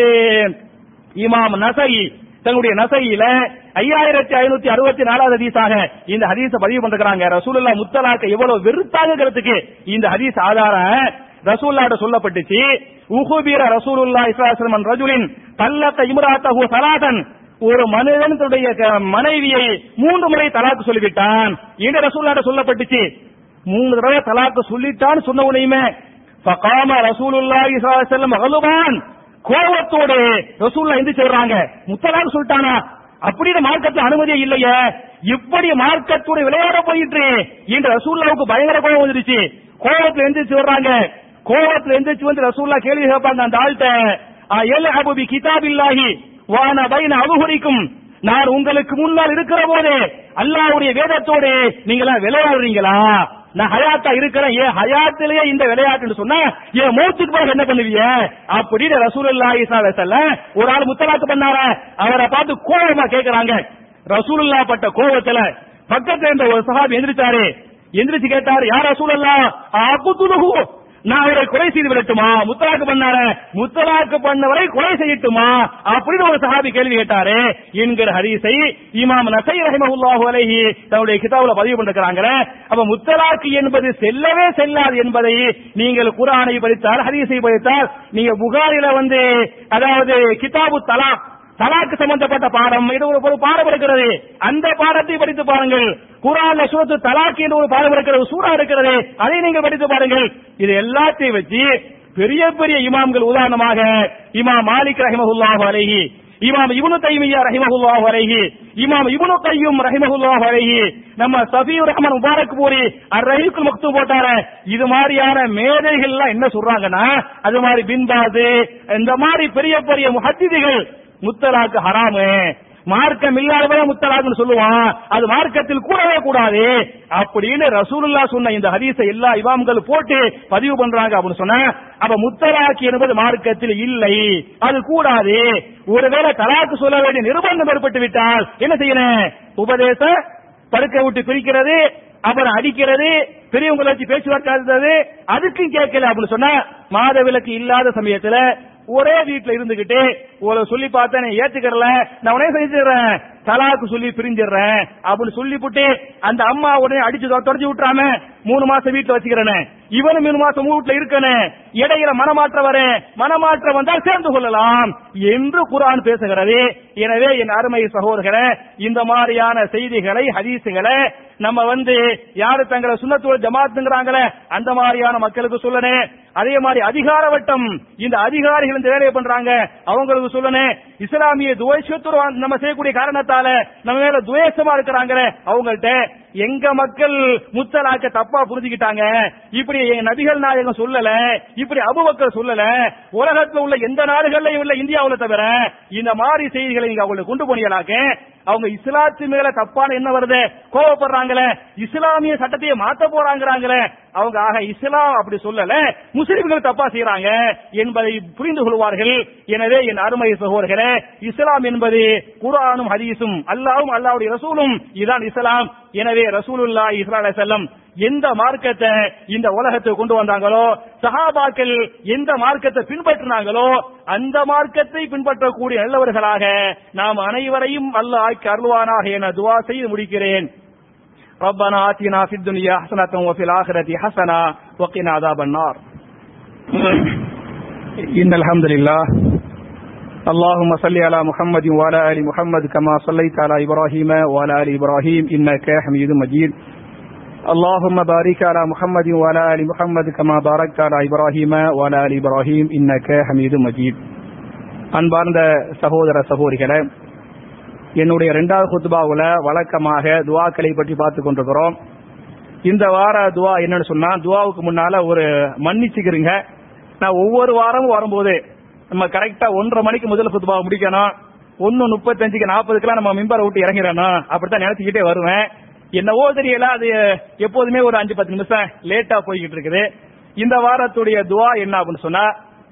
[SPEAKER 1] இமாம் நசை தன்னுடைய நசையில ஐயாயிரத்தி ஐநூத்தி அறுபத்தி நாலாவது ஹதீஸாக இந்த ஹதீஸ பதிவு பண்றாங்க ரசூலுல்லா முத்தலாக்க எவ்வளவு வெறுத்தாங்கிறதுக்கு இந்த ஹதீஸ் ஆதாரம் ரசூல்லாட்ட சொல்லப்பட்டுச்சு உஹுபீர ரசூலுல்லா இஸ்லாசன் ரஜுலின் தல்லத்த இம்ராத்தஹு சலாதன் ஒரு மனிதன் தன்னுடைய க- மனைவியை மூன்று முறை தலாக்கு சொல்லிவிட்டான் இந்த ரசூல்லாட்ட சொல்லப்பட்டுச்சு மூணு தடவை தலாக்கு சொல்லிட்டான் சொன்ன உடனேயுமே ஃபகாம ரசூலுல்லாஹி ஸல்லல்லாஹு அலைஹி வஸல்லம் மகலுபான் கோபத்தோடு ரசூல்லா எந்திரிச்சு வர்றாங்க முத்தலாக்கு சொல்லிட்டானா அப்படின்னு மார்க்கத்துல அனுமதியே இல்லையே இப்படி மார்க்கத்தோட விளையாட போயிட்டு என்று ரசூல்லாவுக்கு பயங்கர கோபம் வந்துருச்சு கோபத்துல எந்திரிச்சு வர்றாங்க கோபத்துல எந்திரிச்சு வந்து ரசூல்லா கேள்வி கேட்பாங்க அந்த ஆள்கிட்ட எல் அபுபி கிதாபில்லாஹி வான பைன அபுகுரிக்கும் நான் உங்களுக்கு முன்னால் இருக்கிற போதே அல்லாஹ்வுடைய வேதத்தோடு நீங்களா விளையாடுறீங்களா நான் ஹயாத்தா இருக்கிறேன் ஏன் ஹயாத்திலேயே இந்த விளையாட்டுன்னு சொன்னா என் மூச்சுக்கு பிறகு என்ன பண்ணுவீங்க அப்படின்னு ரசூலுல்லாஹி ஸல்லல்லாஹு அலைஹி வஸல்லம் ஒரு ஆள் முத்தலாக்கு பண்ணார அவரை பார்த்து கோபமா கேக்குறாங்க ரசூலுல்லா பட்ட கோபத்துல பக்கத்துல இருந்த ஒரு சஹாபி எந்திரிச்சாரு எந்திரிச்சு கேட்டாரு யார் ரசூலுல்லா அகுதுலுஹு நான் அவரை கொலை செய்து விடட்டுமா முத்தலாக்கு பண்ணார முத்தலாக்கு பண்ணவரை கொலை செய்யட்டுமா அப்படின்னு ஒரு சஹாபி கேள்வி கேட்டாரு என்கிற ஹதீஸை இமாம் நசை ரஹிமஹுல்லாஹு அலைஹி தன்னுடைய கிதாபுல பதிவு பண்ணிருக்கிறாங்க அப்ப முத்தலாக்கு என்பது செல்லவே செல்லாது என்பதை நீங்கள் குர்ஆனை படித்தால் ஹதீஸை படித்தால் நீங்க புகாரில வந்து அதாவது கிதாபு தலாக் தலாக்கு சம்பந்தப்பட்ட பாடம் இது ஒரு ஒரு பாடம் இருக்கிறது அந்த பாடத்தை படித்து பாருங்கள் குரான்ல சூரத்து தலாக் என்று ஒரு பாடம் இருக்கிறது சூறா இருக்கிறது அதை நீங்கள் படித்து பாருங்கள் இது எல்லாத்தையும் வச்சு பெரிய பெரிய இமாம்கள் உதாரணமாக இமாம் மாலிக் ரஹிமஹுல்லாஹு அலைஹி இமாம் இப்னு தைமியா ரஹிமஹுல்லாஹு அலைஹி இமாம் இப்னு கையும் ரஹிமஹுல்லாஹு அலைஹி நம்ம சஃபியுர் ரஹ்மான் முபாரக் பூரி அர் ரஹீக்குல் மக்தூம் போட்டார இது மாதிரியான மேதைகள் எல்லாம் என்ன சொல்றாங்கன்னா அது மாதிரி பின்பாது இந்த மாதிரி பெரிய பெரிய முஹத்திதிகள் முத்தலாக்கு ஹராமு மார்க்கம் இல்லாதவரை முத்தலாக்குன்னு சொல்லுவான் அது மார்க்கத்தில் கூடவே கூடாது அப்படின்னு ரசூலுல்லா சொன்ன இந்த ஹதீஸை எல்லா இமாம்கள் போட்டு பதிவு பண்றாங்க அப்படின்னு சொன்னா அப்ப முத்தலாக்கு என்பது மார்க்கத்தில் இல்லை அது கூடாது ஒருவேளை தலாக்கு சொல்ல வேண்டிய நிர்பந்தம் ஏற்பட்டு விட்டால் என்ன செய்யணும் உபதேச படுக்கை விட்டு பிரிக்கிறது அப்புறம் அடிக்கிறது பெரியவங்களை வச்சு பேச்சுவார்த்தை நடத்துறது அதுக்கும் கேட்கல அப்படின்னு சொன்னா மாத விலக்கு இல்லாத சமயத்துல ஒரே வீட்டுல இருந்துகிட்டு ஒரு சொல்லி பார்த்தேன் நீ ஏத்துக்கிறல நான் உடனே செஞ்சிடறேன் தலாக்கு சொல்லி பிரிஞ்சிடுறேன் அப்படின்னு சொல்லிவிட்டு அந்த அம்மா உடனே அடிச்சு தொ- தொடச்சு விட்டுறாம மூணு மாசம் வீட்டுல வச்சுக்கிறேனே இவனும் மூணு மாசம் வீட்டுல இருக்கனே இடையில மனமாற்றம் வர மனமாற்றம் வந்தால் சேர்ந்து கொள்ளலாம் என்று குர்ஆன் பேசுகிறது எனவே என் அருமை சகோதரர்களே இந்த மாதிரியான செய்திகளை ஹதீசுகளை நம்ம வந்து யாரு தங்களை சுண்ணத்தோட ஜமாத்துங்கிறாங்களே அந்த மாதிரியான மக்களுக்கு சொல்லணும் அதே மாதிரி அதிகார வட்டம் இந்த அதிகாரிகள் இந்த வேலையை பண்றாங்க அவங்களுக்கு சொல்லணும் இஸ்லாமிய துவேஷத்துவம் நம்ம செய்யக்கூடிய காரணத்தால நம்ம மேல துவேஷமா இருக்கிறாங்களே அவங்கள்ட்ட எங்க மக்கள் முத்தலாக்க தப்பா புரிஞ்சுக்கிட்டாங்க இப்படி எங்க நபிகள் நாயகம் சொல்லல இப்படி அபுபக்கர் சொல்லல உலகத்துல உள்ள எந்த நாடுகள்லயும் உள்ள இந்தியாவுல தவிர இந்த மாதிரி செய்திகளை நீங்க அவங்களுக்கு கொண்டு போனீங்களாக்க அவங்க இஸ்லாத்து மேல தப்பான என்ன வருது கோவப்படுறாங்களே இஸ்லாமிய சட்டத்தையே மாத்த போறாங்கிறாங்களே அவங்க ஆக இஸ்லாம் அப்படி சொல்லல முஸ்லிம்கள் தப்பா செய்யறாங்க என்பதை புரிந்து கொள்வார்கள் எனவே என் அருமை சகோதரர்களே இஸ்லாம் என்பது குர்ஆனும் ஹதீஸும் அல்லாஹ்வும் அல்லாஹ்வுடைய ரசூலும் இதான் இஸ்லாம் எனவே ரசூலுல்லாஹி ஸல்லல்லாஹு அலைஹி வஸல்லம் எந்த மார்க்கத்தை இந்த உலகத்துக்கு கொண்டு வந்தாங்களோ சஹாபாக்கள் எந்த மார்க்கத்தை பின்பற்றினாங்களோ அந்த மார்க்கத்தை பின்பற்றக்கூடிய நல்லவர்களாக நாம் அனைவரையும் அல்லாஹ் ஆக்கி அருள்வானாக என துவா செய்து முடிக்கிறேன் ربنا آتنا في الدنيا حسنة وفي الآخرة حسنة وقنا عذاب النار إن الحمد لله اللهم صل على محمد وعلى آل محمد كما صليت على إبراهيم وعلى آل إبراهيم إنك حميد مجيد اللهم بارك على محمد وعلى آل محمد كما باركت على إبراهيم وعلى آل إبراهيم إنك حميد مجيد அன்பார்ந்த சகோதர சகோதரிகளே என்னுடைய இரண்டாவது குத்துபாவுல வழக்கமாக துவாக்களை பற்றி பார்த்து கொண்டிருக்கிறோம் இந்த வார துவா என்னன்னு சொன்னா துவாவுக்கு முன்னால ஒரு மன்னிச்சுக்கிறீங்க நான் ஒவ்வொரு வாரமும் வரும்போது நம்ம கரெக்டா ஒன்றரை மணிக்கு முதல் குத்துபா முடிக்கணும் ஒன்னு முப்பத்தஞ்சுக்கு நாற்பதுக்கெல்லாம் நம்ம மிம்பரை விட்டு இறங்கிடணும் அப்படித்தான் நினைச்சுக்கிட்டே வருவேன் என்னவோ தெரியல அது எப்போதுமே ஒரு அஞ்சு பத்து நிமிஷம் லேட்டா போய்கிட்டு இருக்குது இந்த வாரத்துடைய துவா என்ன அப்படின்னு சொன்னா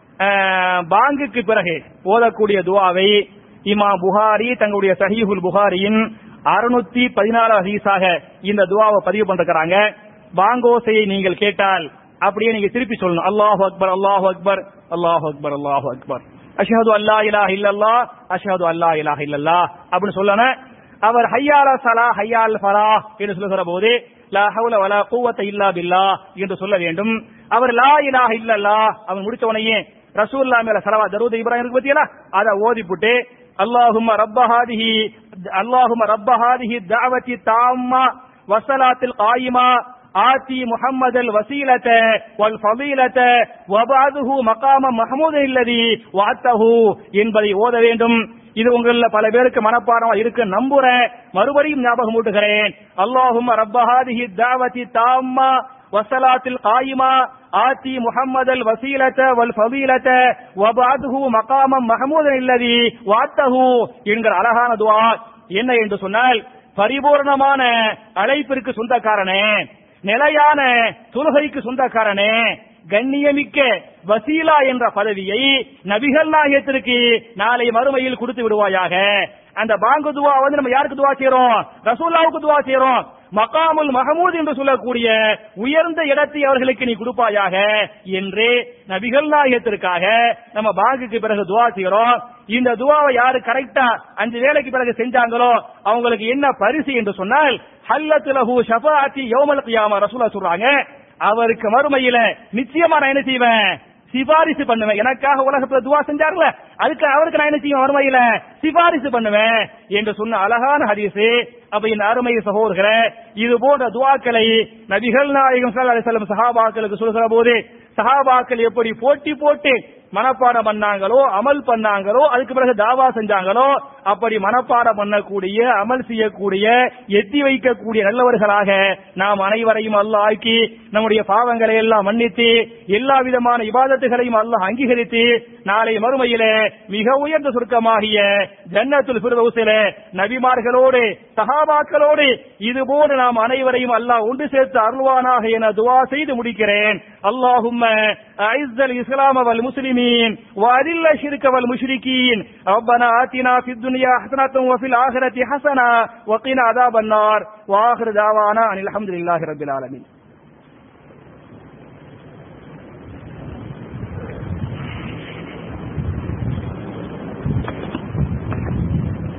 [SPEAKER 1] அஹ், பாங்குக்கு பிறகு ஓதக்கூடிய துவாவை இமா புகாரி தங்களுடைய சஹீஹுல் புகாரியின் அறுநூத்தி பதினாறு ஹதீஸாக இந்த துவாவை பதிவு பண்றாங்க பாங்கோசையை நீங்கள் கேட்டால் அப்படியே நீங்க திருப்பி சொல்லணும் அல்லாஹ் அக்பர் அல்லாஹ் அக்பர் அல்லாஹ் அக்பர் அல்லாஹ் அக்பர் அஷ்ஹது அல்லா இலாஹ இல்லல்லாஹ் அஷ்ஹது அல்லா இலாஹ இல்லல்லாஹ் அப்படின்னு சொல்லணும் அவர் ஹையால சலா ஹையால் ஃபலா என்று சொல்லுகிற போது லா ஹவுல வலா குவத்த இல்லா பில்லா என்று சொல்ல வேண்டும் அவர் லா இலாஹ இல்லல்லாஹ் அவன் முடிச்ச உடனே ரசூல்லா மேல சலவா தரூத் இப்ராஹிம் இருக்கு பத்தியலா அதை ஓதிப்புட்டு அல்லாஹும்ம ரப்ப ஹாதிஹி அல்லாஹும்ம ரப்ப ஹாதிஹி தாவத்தி தாம்மா வசலாத்தில் காயிமா ஆத்தி முஹம்மது வசீலத வல் ஃபதீலத வபாதுஹு மகாம மஹமூது இல்லதி வாத்தஹு என்பதை ஓத வேண்டும் இது உங்கள பல பேருக்கு மனப்பாடமா இருக்கு நம்புறேன் மறுபடியும் ஞாபகம் ஊட்டுகிறேன் அல்லாஹும்ம ரப்ப ஹாதிஹி தாவத்தி தாம்மா வசலாத்தில் காயிமா ஆத்தி முஹம்மது வசீலத வல் ஃபதீலத வபாதுஹு மகாமம் மஹமூது இல்லதி வாத்தஹு என்கிற அழகான துவா என்ன என்று சொன்னால் பரிபூர்ணமான அழைப்பிற்கு சொந்தக்காரனே நிலையான தொழுகைக்கு சொந்தக்காரனே கண்ணியமிக்க வசீலா என்ற பதவியை நபிகள் நாயகத்திற்கு நாளை மறுமையில் கொடுத்து விடுவாயாக அந்த பாங்கு துவா வந்து நம்ம யாருக்கு துவா செய்யறோம் ரசூல்லாவுக்கு துவா செய்யறோம் மகாமுல் மஹமூத் என்று சொல்லக்கூடிய உயர்ந்த இடத்தை அவர்களுக்கு நீ கொடுப்பாயாக என்று நபிகள் நாயகத்திற்காக நம்ம பாங்குக்கு பிறகு துவா செய்யறோம் இந்த துவாவை யாரு கரெக்டா அஞ்சு வேலைக்கு பிறகு செஞ்சாங்களோ அவங்களுக்கு என்ன பரிசு என்று சொன்னால் ஹல்லத்துலஹு ஷஃபாத்தி யௌமல் கியாமா ரசூலா சொல்றாங்க அவருக்கு மறுமையில நிச்சயமா நான் என்ன செய்வேன் சிபாரிசு பண்ணுவேன் எனக்காக உலகத்துல துவா செஞ்சார்ல அதுக்கு அவருக்கு நான் என்ன செய்வேன் மறுமையில சிபாரிசு பண்ணுவேன் என்று சொன்ன அழகான ஹதீஸ் அப்ப இந்த அருமை சகோதரர்களே இது போன்ற துவாக்களை நபிகள் நாயகம் ஸல்லல்லாஹு அலைஹி வஸல்லம் சஹாபாக்களுக்கு சொல்கிற போது சஹாபாக்கள் எப்படி போட்டி போட்டு மனப்பாடம் பண்ணாங்களோ அமல் பண்ணாங்களோ அதுக்கு பிறகு தாவா செஞ்சாங்களோ அப்படி மனப்பாடம் பண்ணக்கூடிய அமல் செய்யக்கூடிய எத்தி வைக்கக்கூடிய நல்லவர்களாக நாம் அனைவரையும் அல்லாஹ் ஆக்கி நம்முடைய பாவங்களை எல்லாம் மன்னித்து எல்லா விதமான இபாதத்துகளையும் அல்லாஹ் அங்கீகரித்து நாளை மறுமையிலே மிக உயர்ந்த சுருக்கமாகிய ஜன்னத்துல் ஃபிர்தௌஸிலே நபிமார்களோடு சஹாபாக்களோடு இதுபோன்று நாம் அனைவரையும் அல்லாஹ் ஒன்று சேர்த்து அருள்வானாக என துவா செய்து முடிக்கிறேன் அல்லாஹும்ம அஇஸ்ஸல் இஸ்லாம வல் முஸ்லிமீன் وأذل الشرك والمشركين ربنا آتنا في الدنيا حسنة وفي الآخرة حسنة وقنا عذاب النار وآخر دعوانا أن الحمد لله رب العالمين